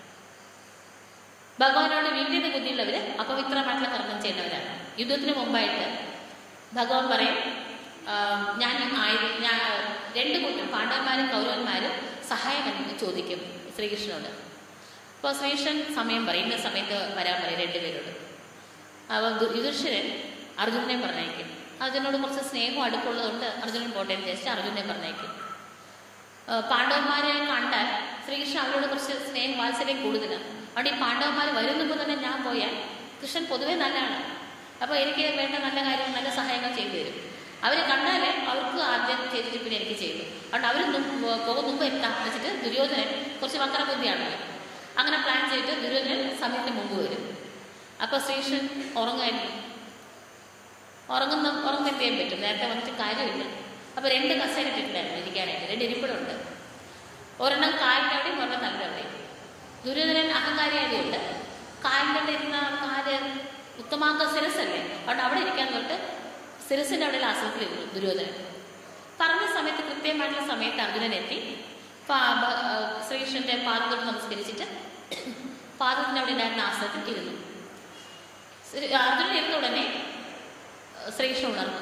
ഭഗവാനോട് വിപരീത ബുദ്ധിയുള്ളവര് അപവിത്രമായിട്ടുള്ള കർമ്മം ചെയ്യുന്നവരാണ് യുദ്ധത്തിന് മുമ്പായിട്ട് ഭഗവാൻ പറയും ആ, ഞാൻ ആയി ഞാൻ രണ്ട് കൂട്ടം പാണ്ഡവന്മാരും കൗരവന്മാരും സഹായം എന്ന് ചോദിക്കും ശ്രീകൃഷ്ണനോട് അപ്പോൾ ശ്രീകൃഷ്ണൻ സമയം പറയും ഇന്ന സമയത്ത് വരാൻ പറയും രണ്ടുപേരോട് അപ്പോൾ ദു- യുധിഷ്ഠിരൻ അർജുനനെ പറഞ്ഞയക്കും അർജുനോട് കുറച്ച് സ്നേഹവും അടുപ്പുള്ളതുകൊണ്ട് അർജുനൻ പോട്ടെ എന്ന് വിചാരിച്ച് അർജുനനെ പറഞ്ഞയക്കും ആ, പാണ്ഡവന്മാരെ കണ്ടാൽ ശ്രീകൃഷ്ണൻ അവരോട് കുറച്ച് സ്നേഹം വാത്സല്യം കൂടുതലാണ് അതുകൊണ്ട് ഈ പാണ്ഡവന്മാർ വരും മുമ്പ് തന്നെ ഞാൻ പോയാൽ കൃഷ്ണൻ പൊതുവേ നല്ലതാണ് അപ്പോൾ എനിക്ക് വേണ്ട നല്ല കാര്യങ്ങൾ നല്ല സഹായങ്ങൾ ചെയ്തു തരും അവരെ കണ്ടാൽ അവർക്ക് ആദ്യം ചെയ്തിട്ട് പിന്നെ എനിക്ക് ചെയ്തു അതുകൊണ്ട് അവർ പോകും മുമ്പ് എത്താം എന്ന് വെച്ചിട്ട് ദുര്യോധനൻ കുറച്ച് വക്രബുദ്ധിയാണല്ലോ അങ്ങനെ പ്ലാൻ ചെയ്തിട്ട് ദുര്യോധനൻ സമയത്തിന് മുമ്പ് വരും അപ്പോൾ ശ്രീകൃഷ്ണൻ ഉറങ്ങായിരുന്നു ഉറങ്ങുന്ന ഉറങ്ങുന്ന എന്ത് ചെയ്യാൻ പറ്റും നേരത്തെ വന്നിട്ട് കാര്യമില്ല അപ്പോൾ രണ്ട് കസേര ഇട്ടിട്ടുണ്ടായിരുന്നു ഇരിക്കാനായിട്ട് രണ്ട് ഇരിപ്പിടുണ്ട് ഒരെണ്ണം കാലിൻ്റെ അവിടെയും ഒരെണ്ണം തലയുടെ അവിടെയും ദുര്യോധനൻ അഹങ്കാരിയായതുകൊണ്ട് കാലിൻ്റെ അവിടെ ഇരുന്ന കാല് ഉത്തമാങ്ക ശിരസല്ലേ അതുകൊണ്ട് അവിടെ ഇരിക്കാൻ തൊട്ട് ശിരസിൻ്റെ അവിടെ ആസനത്തിലിരുന്നു ദുര്യോധനൻ പറഞ്ഞ സമയത്ത് കൃത്യമായിട്ടുള്ള സമയത്ത് അർജുനൻ എത്തി പാ- ബ- ആ, ശ്രീകൃഷ്ണന്റെ പാദത്തോട് നമസ്കരിച്ചിട്ട് പാദത്തിന്റെ അവിടെ ഉണ്ടായിരുന്ന ആസനത്തിൽ ഇരുന്നു ശ്രീ- അർജുനൻ ഇരുന്ന ഉടനെ ശ്രീകൃഷ്ണൻ ഉണർന്നു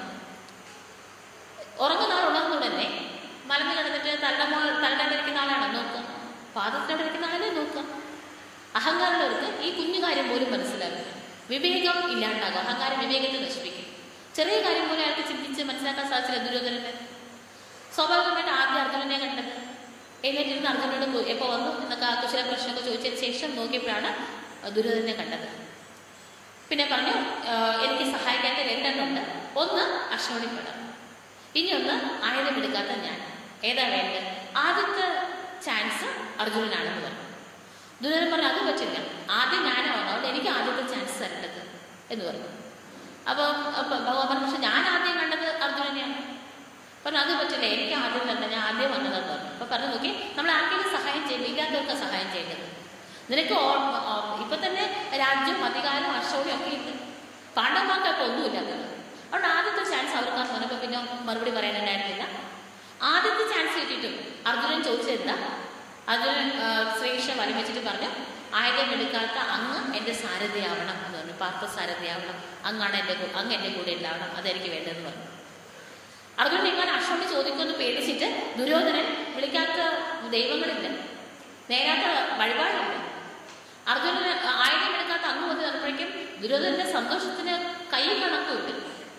ഉറങ്ങുന്ന ആൾ ഉണർന്ന ഉടനെ മലന്ന് കിടന്നിട്ട് തലയുടെ മോ- തലയുടെ ഇരിക്കുന്ന ആളാണ് നോക്കുക പാദത്തിനവിടെ ഇരിക്കുന്ന ആളെ നോക്കുക അഹങ്കാരമുള്ളവർക്ക് ഈ കുഞ്ഞു കാര്യം പോലും മനസ്സിലാവില്ല വിവേകം ഇല്ലാണ്ടാകും അഹങ്കാരം വിവേകത്തെ നശിപ്പിക്കും ചെറിയ കാര്യം പോലും അയാൾക്ക് ചിന്തിച്ച് മനസ്സിലാക്കാൻ സാധിച്ചില്ല ദുര്യോധനന് സ്വാഭാവികമായിട്ട് ആദ്യം അർജുനനെ കണ്ടത് എഴുന്നേറ്റിരുന്ന് അർജുനോട് പോ- എപ്പോ വന്നു എന്നൊക്കെ ആ കുശല പ്രശ്നമൊക്കെ ചോദിച്ചതിന് ശേഷം നോക്കിയപ്പോഴാണ് ദുര്യോധനെ കണ്ടത് പിന്നെ പറഞ്ഞു "ആ, എനിക്ക് സഹായിക്കാത്ത രണ്ടെണ്ണമുണ്ട് ഒന്ന് അശ്വണിപ്പടം ഇനി ഒന്ന് ആയുധമെടുക്കാത്ത ഞാൻ ഏതാ വേണ്ടത് ആദ്യത്തെ ചാൻസ് അർജുനനാണെന്ന് പറഞ്ഞു ദുര്യോധനൻ പറഞ്ഞു അത് പറ്റില്ല ആദ്യം ഞാനാണ് അതുകൊണ്ട് എനിക്ക് ആദ്യത്തെ ചാൻസ് തരേണ്ടത് എന്ന് പറഞ്ഞു അപ്പം അപ്പം ഭഗവാൻ പറഞ്ഞു പക്ഷെ ഞാൻ ആദ്യം കണ്ടത് അർജുനനെയാണ് പറഞ്ഞു അത് പറ്റില്ല എനിക്ക് ആദ്യം തന്നെ ഞാൻ ആദ്യം വന്നതെന്ന് പറഞ്ഞു അപ്പൊ പറഞ്ഞു നോക്കി നമ്മൾ ആർക്കെങ്കിലും സഹായം ചെയ്യുമ്പോൾ ഇല്ലാത്തവർക്ക് സഹായം ചെയ്യേണ്ടത് നിനക്ക് ഓ- ഓ- ഇപ്പൊ തന്നെ രാജ്യവും അധികാരവും അർഷവും ഒക്കെ ഉണ്ട് പാണ്ഡവന്മാർക്ക് അപ്പൊ ഒന്നുമില്ലാത്തത് അതുകൊണ്ട് ആദ്യത്തെ ചാൻസ് അവർക്ക് വന്നപ്പോൾ പിന്നെ മറുപടി പറയാനുണ്ടായിരുന്നില്ല ആദ്യത്തെ ചാൻസ് കിട്ടിയിട്ടും അർജുനൻ ചോദിച്ചെന്താ അർജുനൻ ആ, ശ്രീകൃഷ്ണൻ വരം വെച്ചിട്ട് പറഞ്ഞു ആയുധം എടുക്കാത്ത അങ്ങ് എൻ്റെ സാരഥിയാവണം എന്ന് പറഞ്ഞു പാർത്ഥ സാരഥിയാവണം അങ്ങാണ് എൻ്റെ കൂ- അങ്ങ് എൻ്റെ കൂടെ ഉണ്ടാവണം അതെനിക്ക് വേണ്ടതെന്ന് പറഞ്ഞു അർജുനൻ ഇങ്ങനെ അശ്വനെ ചോദിക്കുമെന്ന് പേടിച്ചിട്ട് ദുര്യോധനൻ വിളിക്കാത്ത ദൈവങ്ങളില്ല നേരാത്ത വഴിപാടില്ല അർജുനന് ആയുധം എടുക്കാത്ത അങ്ങ് വന്ന് തന്നപ്പോഴേക്കും ദുര്യോധനന്റെ സന്തോഷത്തിന് കൈ കണക്ക് കിട്ടും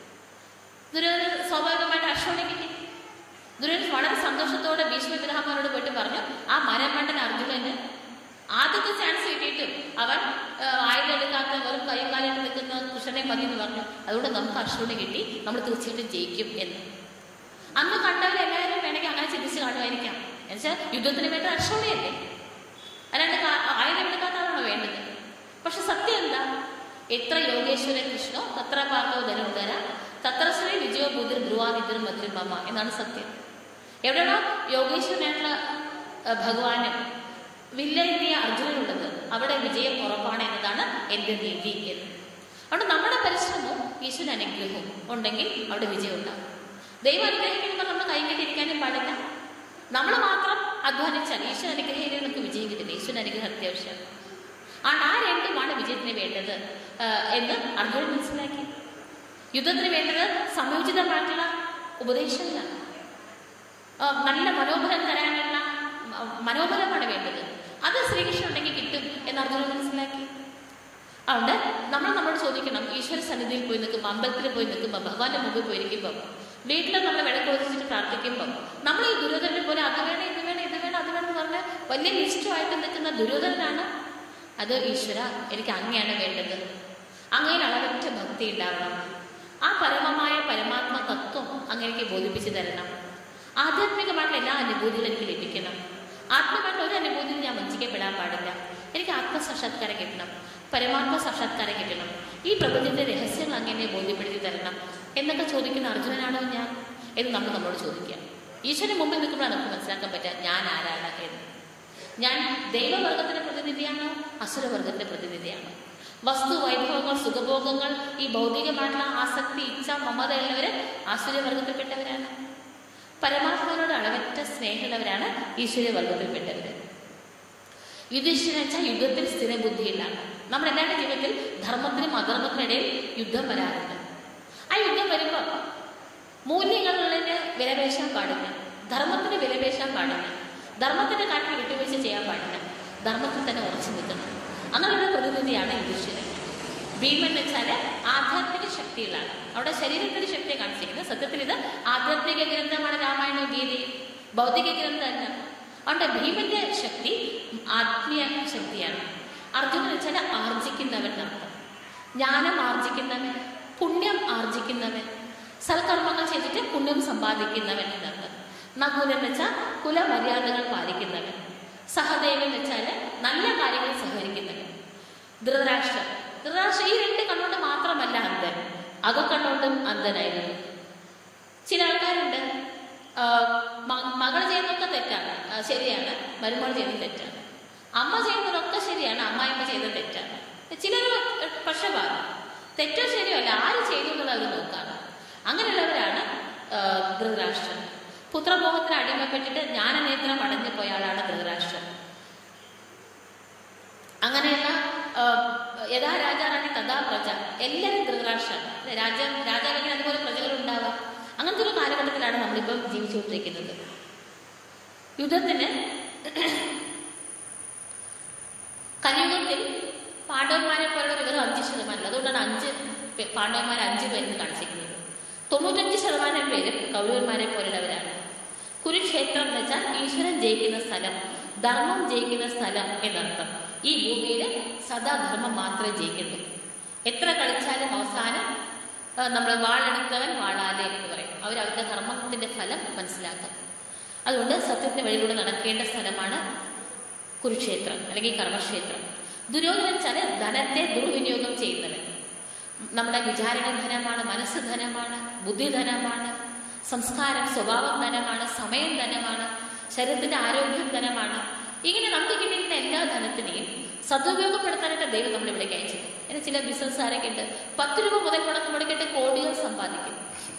ദുര്യോധനൻ സ്വാഭാവികമായിട്ട് അശ്വനെ കിട്ടി ദുര്യോധനൻ വളരെ സന്തോഷത്തോടെ ഭീഷ്മപിതാമനോട് പോയിട്ട് പറഞ്ഞു ആ മരമണ്ടൻ അർജുനന് ആദ്യത്തെ ചാൻസ് കിട്ടിയിട്ടും അവൻ ആ, ആയുധം എടുക്കാത്ത വെറും കൈയും കാലായിട്ട് നിൽക്കുന്ന കൃഷ്ണനെ മതി എന്ന് പറഞ്ഞു അതുകൊണ്ട് നമുക്ക് അശ്വനെ കിട്ടി നമ്മൾ തീർച്ചയായിട്ടും ജയിക്കും എന്ന് അന്ന് കണ്ടവരെല്ലാവരും വേണമെങ്കിൽ അങ്ങനെ ചിന്തിച്ച് കാണുമായിരിക്കാം എന്നുവെച്ചാൽ യുദ്ധത്തിന് വേണ്ട അശ്വനെയല്ലേ അല്ലാണ്ട് കാ- ആയുധം എടുക്കാത്തതാണോ വേണ്ടത് പക്ഷെ സത്യം എന്താ എത്ര യോഗേശ്വര കൃഷ്ണോ തത്ര പാർത്തോ ധനുർധര തത്ര ശ്രീ വിജയോ ബുദ്ധിർ ധ്രുവാദിദ്ർ മധുരമ എന്നാണ് സത്യം എവിടെയാണോ യോഗേശ്വരനായിട്ടുള്ള അഹ്, ഭഗവാന് വില്ലയെത്തിയ അർജുനനുള്ളത് അവിടെ വിജയം ഉറപ്പാണ് എന്നതാണ് എൻ്റെ നീതി എന്ന് അതുകൊണ്ട് നമ്മുടെ പരിശ്രമവും ഈശ്വര അനുഗ്രഹവും ഉണ്ടെങ്കിൽ അവിടെ വിജയം ഉണ്ടാകും ദൈവം അനുഗ്രഹിക്കുമ്പോൾ നമ്മൾ കൈകെട്ടിരിക്കാനും പാടില്ല നമ്മൾ മാത്രം അധ്വാനിച്ചാൽ ഈശ്വര അനുഗ്രഹം നമുക്ക് വിജയം കിട്ടില്ല ഈശ്വര അനുഗ്രഹം അത്യാവശ്യമാണ് ആ ആ രണ്ടുമാണ് വിജയത്തിന് വേണ്ടത് ആ, എന്ന് അർജുനൻ മനസ്സിലാക്കി യുദ്ധത്തിന് വേണ്ടത് സംയോജിതമായിട്ടുള്ള ഉപദേശങ്ങളാണ് ആ, നല്ല മനോബലം തരാനുള്ള ആ, മനോബലമാണ് വേണ്ടത് അത് ശ്രീകൃഷ്ണൻ ഉണ്ടെങ്കിൽ കിട്ടും എന്ന് അർജുനൻ മനസ്സിലാക്കി അതുകൊണ്ട് നമ്മൾ നമ്മളോട് ചോദിക്കണം ഈശ്വര സന്നിധിയിൽ പോയി നിൽക്കുമ്പോൾ അമ്പലത്തിൽ പോയി നിൽക്കുമ്പോൾ ഭഗവാന്റെ മുമ്പിൽ പോയിരിക്കുമ്പോൾ വീട്ടിൽ നമ്മൾ വിളക്കൊഴിച്ചിട്ട് പ്രാർത്ഥിക്കുമ്പോൾ നമ്മൾ ഈ ദുര്യോധനെ പോലെ അത് വേണം ഇത് വേണം ഇത് വേണം അത് വേണം എന്ന് പറഞ്ഞ് വലിയ ഇഷ്ടമായിട്ട് നിൽക്കുന്ന ദുര്യോധനാണ് അത് ഈശ്വര എനിക്ക് അങ്ങനെയാണ് വേണ്ടത് അങ്ങയിൽ അളവറ്റ ഭക്തി ഉണ്ടാവണം ആ പരമമായ പരമാത്മ തത്വം അങ്ങനെയൊക്കെ ബോധിപ്പിച്ചു തരണം ആധ്യാത്മികമായിട്ടുള്ള എല്ലാ അനുഭൂതികളും എനിക്ക് ലഭിക്കണം ആത്മീയമായിട്ടുള്ള ഒരു അനുഭൂതിയും ഞാൻ വഞ്ചിക്കപ്പെടാൻ പാടില്ല എനിക്ക് ആത്മസാക്ഷാത്കാരം കിട്ടണം പരമാത്മ സാക്ഷാത്കാരം കിട്ടണം ഈ പ്രപഞ്ചത്തിന്റെ രഹസ്യങ്ങൾ അങ്ങനെ ബോധ്യപ്പെടുത്തി തരണം എന്നൊക്കെ ചോദിക്കുന്ന അർജുനനാണോ ഞാൻ എന്ന് നമ്മൾ നമ്മളോട് ചോദിക്കുക ഈശ്വരന് മുമ്പിൽ നിൽക്കുമ്പോഴാണ് നമുക്ക് മനസ്സിലാക്കാൻ പറ്റുക ഞാൻ ആരാണ് എന്ന് ഞാൻ ദൈവവർഗത്തിന്റെ പ്രതിനിധിയാണോ അസുരവർഗത്തിന്റെ പ്രതിനിധിയാണോ വസ്തു വൈഭവങ്ങൾ സുഖഭോഗങ്ങൾ ഈ ഭൗതികമായിട്ടുള്ള ആസക്തി ഇച്ഛ മമത ഉള്ളവര് ആസുരവർഗത്തിൽപ്പെട്ടവരാണ് പരമാത്മാവിനോട് അളവറ്റ സ്നേഹമുള്ളവരാണ് ഈശ്വരവർഗത്തിൽപ്പെട്ടവര് യുധിഷ്ഠിരൻ വെച്ചാൽ യുദ്ധത്തിൽ സ്ഥിരബുദ്ധിയില്ല നമ്മുടെ എല്ലാവരുടെ ജീവിതത്തിൽ ധർമ്മത്തിനും അധർമ്മത്തിനിടയിൽ യുദ്ധം വരാറുണ്ട് ആ യുദ്ധം വരുമ്പോൾ മൂല്യങ്ങളിന് വിലപേശാൻ പാടില്ല ധർമ്മത്തിന് വിലപേശാൻ പാടില്ല ധർമ്മത്തിന്റെ കാട്ടിൽ വിട്ടുവീഴ്ച ചെയ്യാൻ പാടില്ല ധർമ്മത്തിൽ തന്നെ ഉറച്ചു നിൽക്കണം അങ്ങനെയുള്ള പ്രതിനിധിയാണ് യുധിഷ്ഠിരൻ ഭീമൻ എന്ന് വെച്ചാൽ ആധ്യാത്മിക ശക്തികളാണ് അവിടെ ശരീരത്തിന്റെ ശക്തിയെ കാണിച്ചിരിക്കുന്നത് സത്യത്തിൽ ഇത് ആധ്യാത്മിക ഗ്രന്ഥമാണ് രാമായണവും ഗീതയും ഭൗതിക ഗ്രന്ഥമല്ല അതുകൊണ്ട് ഭീമന്റെ ശക്തി ആത്മീയ ശക്തിയാണ് അർജുനൻ എന്ന് വെച്ചാൽ ആർജിക്കുന്നവൻ എന്നർത്ഥം ജ്ഞാനം ആർജിക്കുന്നവൻ പുണ്യം ആർജിക്കുന്നവൻ സൽക്കർമ്മങ്ങൾ ചെയ്തിട്ട് പുണ്യം സമ്പാദിക്കുന്നവൻ എന്നർത്ഥം നകുലൻ എന്ന് വെച്ചാൽ കുലമര്യാദകൾ പാലിക്കുന്നവൻ സഹദേവൻ എന്ന് വെച്ചാൽ നല്ല കാര്യങ്ങൾ സഹകരിക്കുന്നവൻ ധൃതരാഷ്ട്രം ധൃതരാഷ്ട്രം ഈ രണ്ട് കണ്ണുകൊണ്ട് മാത്രമല്ല അന്ധൻ അകക്കണ്ണുകൊണ്ടും അന്ധനായിരുന്നു ചില ആൾക്കാരുണ്ട് ആ, മ- മകൾ ചെയ്യുന്നതൊക്കെ തെറ്റാണ് ആ, ശരിയാണ് മരുമകൾ ചെയ്യുന്നത് തെറ്റാണ് അമ്മ ചെയ്യുന്നതൊക്കെ ശരിയാണ് അമ്മായിമ്മ ചെയ്യുന്നത് തെറ്റാണ് ചിലർ പക്ഷപാതം തെറ്റോ ശരിയോ അല്ല ആര് ചെയ്തു എന്നുള്ളത് അവർ നോക്കാറ് അങ്ങനെയുള്ളവരാണ് ആ, ധൃതരാഷ്ട്രൻ പുത്രമോഹത്തിന് അടിമപ്പെട്ടിട്ട് ജ്ഞാനനേത്രം അടഞ്ഞു പോയ ആളാണ് ധൃതരാഷ്ട്രൻ അങ്ങനെയുള്ള ആ, യഥാ രാജാറാണി തഥാ പ്രജ എല്ലാവരും ധൃതരാഷ്ട്രമാണ് രാജ രാജാവിന് അതുപോലെ പ്രജകൾ ഉണ്ടാവാം അങ്ങനത്തെ ഒരു കാലഘട്ടത്തിലാണ് നമ്മളിപ്പം ജീവിച്ചുകൊണ്ടിരിക്കുന്നത് യുദ്ധത്തിന് കലിയുഗത്തിൽ പാണ്ഡവന്മാരെ പോലുള്ള വെറും അഞ്ച് ശതമാനം അതുകൊണ്ടാണ് അഞ്ച് പേ- പാണ്ഡവന്മാർ അഞ്ച് പേരെന്ന് കാണിച്ചിരിക്കുന്നത് തൊണ്ണൂറ്റഞ്ച് ശതമാനം പേരും കൗരവന്മാരെ പോലുള്ളവരാണ് കുരുക്ഷേത്രം എന്ന് വെച്ചാൽ ഈശ്വരൻ ജയിക്കുന്ന സ്ഥലം ധർമ്മം ജയിക്കുന്ന സ്ഥലം എന്നർത്ഥം ഈ ഭൂമിയിൽ സദാ ധർമ്മം മാത്രമേ ജയിക്കുള്ളൂ എത്ര കളിച്ചാലും അവസാനം നമ്മൾ വാളെടുത്തവൻ വാളാലെ എന്ന് പറയും അവർ അവരുടെ കർമ്മത്തിന്റെ ഫലം മനസ്സിലാക്കും അതുകൊണ്ട് സത്യത്തിന്റെ വഴിയിലൂടെ നടക്കേണ്ട സ്ഥലമാണ് കുരുക്ഷേത്രം അല്ലെങ്കിൽ കർമ്മക്ഷേത്രം ദുര്യോധനൻ വെച്ചാൽ ധനത്തെ ദുർവിനിയോഗം ചെയ്യുന്നവൻ നമ്മുടെ വിചാരങ്ങൾ ധനമാണ് മനസ്സ് ധനമാണ് ബുദ്ധി ധനമാണ് സംസ്കാരം സ്വഭാവം ധനമാണ് സമയം ധനമാണ് ശരീരത്തിന്റെ ആരോഗ്യം ധനമാണ് ഇങ്ങനെ നമുക്ക് കിട്ടിയിരിക്കുന്ന എല്ലാ ധനത്തിനെയും സദുപയോഗപ്പെടുത്താനായിട്ട് ദൈവം നമ്മൾ ഇവിടേക്ക് അയച്ചത് ഇനി ചില ബിസിനസ്സുകാരൊക്കെ ഉണ്ട് പത്ത് രൂപ മുതൽ മുടക്ക് മുടക്കിയിട്ട് കോടികൾ സമ്പാദിക്കും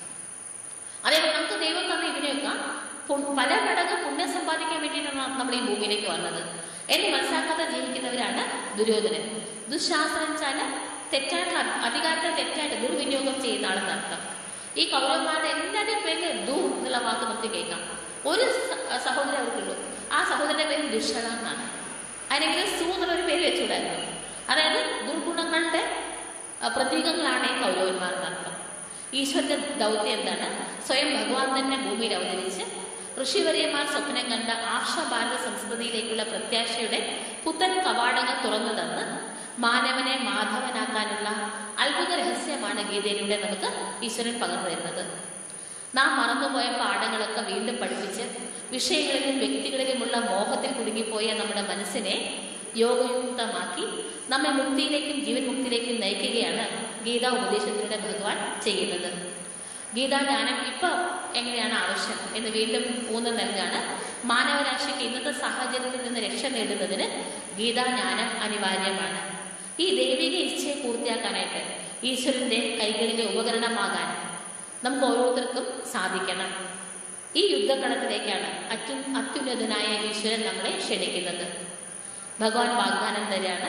അതേപോലെ നമുക്ക് ദൈവം തന്ന ഇതിനെയൊക്കെ പു- പല മടങ്ങ് പുണ്യം സമ്പാദിക്കാൻ വേണ്ടിയിട്ടാണ് നമ്മൾ ഈ ഭൂമിയിലേക്ക് വന്നത് എന്നെ മനസ്സിലാക്കാതെ ജീവിക്കുന്നവരാണ് ദുര്യോധനൻ ദുശാസനം വെച്ചാൽ തെറ്റായിട്ടുള്ള അധി- അധികാരത്തെ തെറ്റായിട്ട് ദുർവിനിയോഗം ചെയ്യുന്ന ആളെന്ന് അർത്ഥം ഈ കൗരവന്മാരുടെ എല്ലാവരുടെയും പേരിൽ ദു എന്നുള്ള വാക്ക് നമുക്ക് കേൾക്കാം ഒരു സ- സഹോദരൻ അവർക്കുള്ളൂ ആ സഹോദരന്റെ പേര് ദുഷള എന്നാണ് അതിനെങ്കിലും സു എന്നുള്ളൊരു പേര് വെച്ചുകൂടായിരുന്നു അതായത് ദുർഗുണങ്ങളുടെ ആ, പ്രതീകങ്ങളാണ് ഈ കൗരവന്മാർ എന്നർത്ഥം ഈശ്വരന്റെ ദൗത്യം എന്താണ് സ്വയം ഭഗവാൻ തന്നെ ഭൂമിയിൽ അവതരിച്ച് ഋഷിവര്യന്മാർ സ്വപ്നം കണ്ട ആർഷ ഭാരത സംസ്കൃതിയിലേക്കുള്ള പ്രത്യാശയുടെ പുത്തൻ കവാടങ്ങൾ തുറന്നു തന്ന് മാനവനെ മാധവനാക്കാനുള്ള അത്ഭുത രഹസ്യമാണ് ഗീതയിലൂടെ നമുക്ക് ഈശ്വരൻ പകർന്നു തരുന്നത് നാം മറന്നുപോയ പാഠങ്ങളൊക്കെ വീണ്ടും പഠിപ്പിച്ച് വിഷയങ്ങളിലും വ്യക്തികളിലുമുള്ള മോഹത്തിൽ കുടുങ്ങിപ്പോയ നമ്മുടെ മനസ്സിനെ യോഗയുക്തമാക്കി നമ്മെ മുക്തിയിലേക്കും ജീവൻ മുക്തിയിലേക്കും നയിക്കുകയാണ് ഗീതാ ഉപദേശത്തിലൂടെ ഭഗവാൻ ചെയ്യുന്നത് ഗീതാജ്ഞാനം ഇപ്പൊ എങ്ങനെയാണ് ആവശ്യം എന്ന് വീണ്ടും ഊന്നൽ നൽകാണ് മാനവരാശിക്ക് ഇന്നത്തെ സാഹചര്യത്തിൽ നിന്ന് രക്ഷ നേടുന്നതിന് ഗീതാജ്ഞാനം അനിവാര്യമാണ് ഈ ദൈവിക ഇച്ഛയെ പൂർത്തിയാക്കാനായിട്ട് ഈശ്വരന്റെ കൈകളിലെ ഉപകരണമാകാൻ നമുക്ക് ഓരോരുത്തർക്കും സാധിക്കണം ഈ യുദ്ധക്കളത്തിലേക്കാണ് അത്യു അത്യുന്നതനായ ഈശ്വരൻ നമ്മളെ ക്ഷണിക്കുന്നത് ഭഗവാൻ വാഗ്ദാനം തരാണ്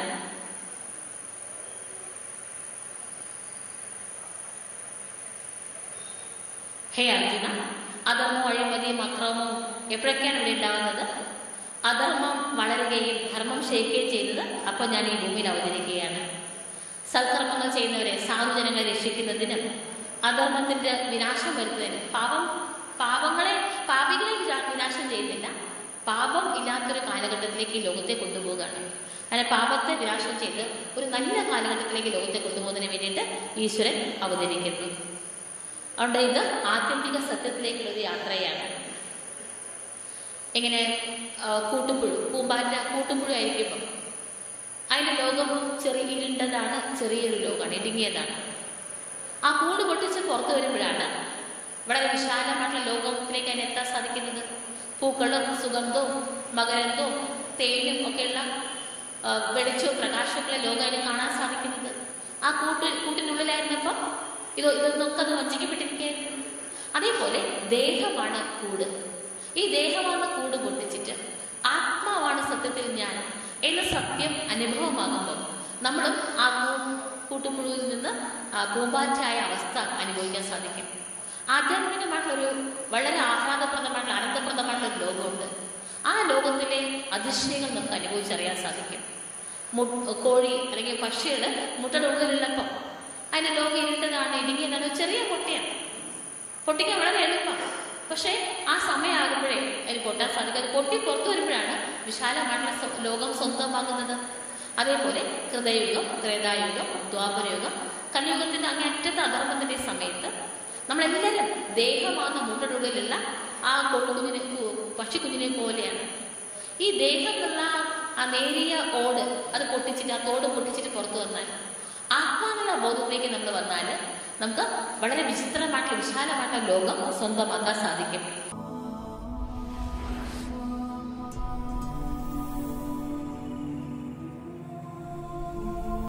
ഹേ അർജുന അധർമ്മവും അഴിമതിയും അക്രമവും എപ്പോഴൊക്കെയാണ് ഇവിടെ ഉണ്ടാവുന്നത് അധർമ്മം വളരുകയും ധർമ്മം ക്ഷയിക്കുകയും ചെയ്യുന്നത് അപ്പോൾ ഞാൻ ഈ ഭൂമിയിൽ അവതരിക്കുകയാണ് സൽക്കർമ്മങ്ങൾ ചെയ്യുന്നവരെ സാധുജനങ്ങളെ രക്ഷിക്കുന്നതിനും അധർമ്മത്തിന്റെ വിനാശം വരുത്തുന്നതിനും പാപം പാപങ്ങളെ പാപികളെ വിനാ- വിനാശം ചെയ്യുന്നില്ല പാപം ഇല്ലാത്തൊരു കാലഘട്ടത്തിലേക്ക് ഈ ലോകത്തെ കൊണ്ടുപോവുകയാണ് അങ്ങനെ പാപത്തെ വിനാശം ചെയ്ത് ഒരു നല്ല കാലഘട്ടത്തിലേക്ക് ലോകത്തെ കൊണ്ടുപോകുന്നതിന് വേണ്ടിയിട്ട് ഈശ്വരൻ അവതരിക്കുന്നു അതുകൊണ്ട് ഇത് ആത്യന്തിക സത്യത്തിലേക്കുള്ള ഒരു യാത്രയാണ് ഇങ്ങനെ ആ, കൂട്ടുപുഴു പൂമ്പാറ്റ കൂട്ടുപുഴു ആയിരിക്കുമ്പോൾ അതിന്റെ ലോകം ചെറിയ ഇരുണ്ടതാണ് ചെറിയൊരു ലോകമാണ് ഇടുങ്ങിയതാണ് ആ കൂട് പൊട്ടിച്ച് പുറത്തു വരുമ്പോഴാണ് വളരെ വിശാലമായിട്ടുള്ള ലോകത്തിലേക്ക് അതിന് എത്താൻ സാധിക്കുന്നത് പൂക്കളും സുഗന്ധവും മകരന്തവും തേനും ഒക്കെയുള്ള ആ, വെളിച്ചവും പ്രകാശമൊക്കെ ലോകം അതിന് കാണാൻ സാധിക്കുന്നത് ആ കൂട്ട് കൂട്ടിനുള്ളിലായിരുന്നപ്പോൾ ഇത് ഇതൊന്നൊക്കെ അത് വഞ്ചിക്കപ്പെട്ടിരിക്കുകയായിരുന്നു അതേപോലെ ദേഹമാണ് കൂട് ഈ ദേഹമാണ് കൂട് പൊട്ടിച്ചിട്ട് ആത്മാവാണ് സത്യത്തിൽ ഞാൻ എന്ന സത്യം അനുഭവമാകുമ്പോൾ നമ്മളും ആ കൂ- കൂട്ടുപുഴുവിൽ നിന്ന് ആ പൂമ്പാറ്റായ അവസ്ഥ അനുഭവിക്കാൻ സാധിക്കും ആധ്യാത്മികമായിട്ടുള്ളൊരു വളരെ ആഹ്ലാദപ്രദമായിട്ടുള്ള ആനന്ദപ്രദമായിട്ടുള്ള ഒരു ലോകമുണ്ട് ആ ലോകത്തിലെ അതിശയങ്ങൾ നമുക്ക് അനുഭവിച്ചറിയാൻ സാധിക്കും മു- കോഴി അല്ലെങ്കിൽ പക്ഷിയുടെ മുട്ടയുടെ ഉള്ളിലുള്ളപ്പം അതിന്റെ ലോകം ഇരുണ്ടതാണ് ഇടുങ്ങിയതാണ് ഒരു ചെറിയ പൊട്ടിയാണ് പൊട്ടിക്കാൻ വളരെ എളുപ്പമാണ് പക്ഷേ ആ സമയമാകുമ്പോഴേ അതിന് പൊട്ടാൻ സാധിക്കും അത് പൊട്ടി പുറത്തു വരുമ്പോഴാണ് വിശാലമായിട്ടുള്ള സ്വ- ലോകം സ്വന്തമാകുന്നത് അതേപോലെ ഹൃദയയുഗം ത്രേതായുഗം ദ്വാപരയുഗം കലിയുഗത്തിന്റെ അങ്ങേറ്റത്തെ അധർമ്മത്തിന്റെ ഈ സമയത്ത് നമ്മളെല്ലാവരും ദേഹമാകുന്ന മുട്ടയുടെ ഉള്ളിലുള്ള ആ കോഴിക്കുഞ്ഞിനെ കു- പക്ഷിക്കുഞ്ഞിനെ പോലെയാണ് ഈ ദേഹം എന്നുള്ള ആ നേരിയ ഓട് അത് പൊട്ടിച്ചിട്ട് ആ തോട് പൊട്ടിച്ചിട്ട് പുറത്തു വന്നാൽ ആത്മാവിനുള്ള ബോധത്തിലേക്ക് നമ്മൾ വന്നാൽ നമുക്ക് വളരെ വിചിത്രമായിട്ടുള്ള വിശാലമായിട്ടുള്ള ലോകം സ്വന്തമാക്കാൻ സാധിക്കും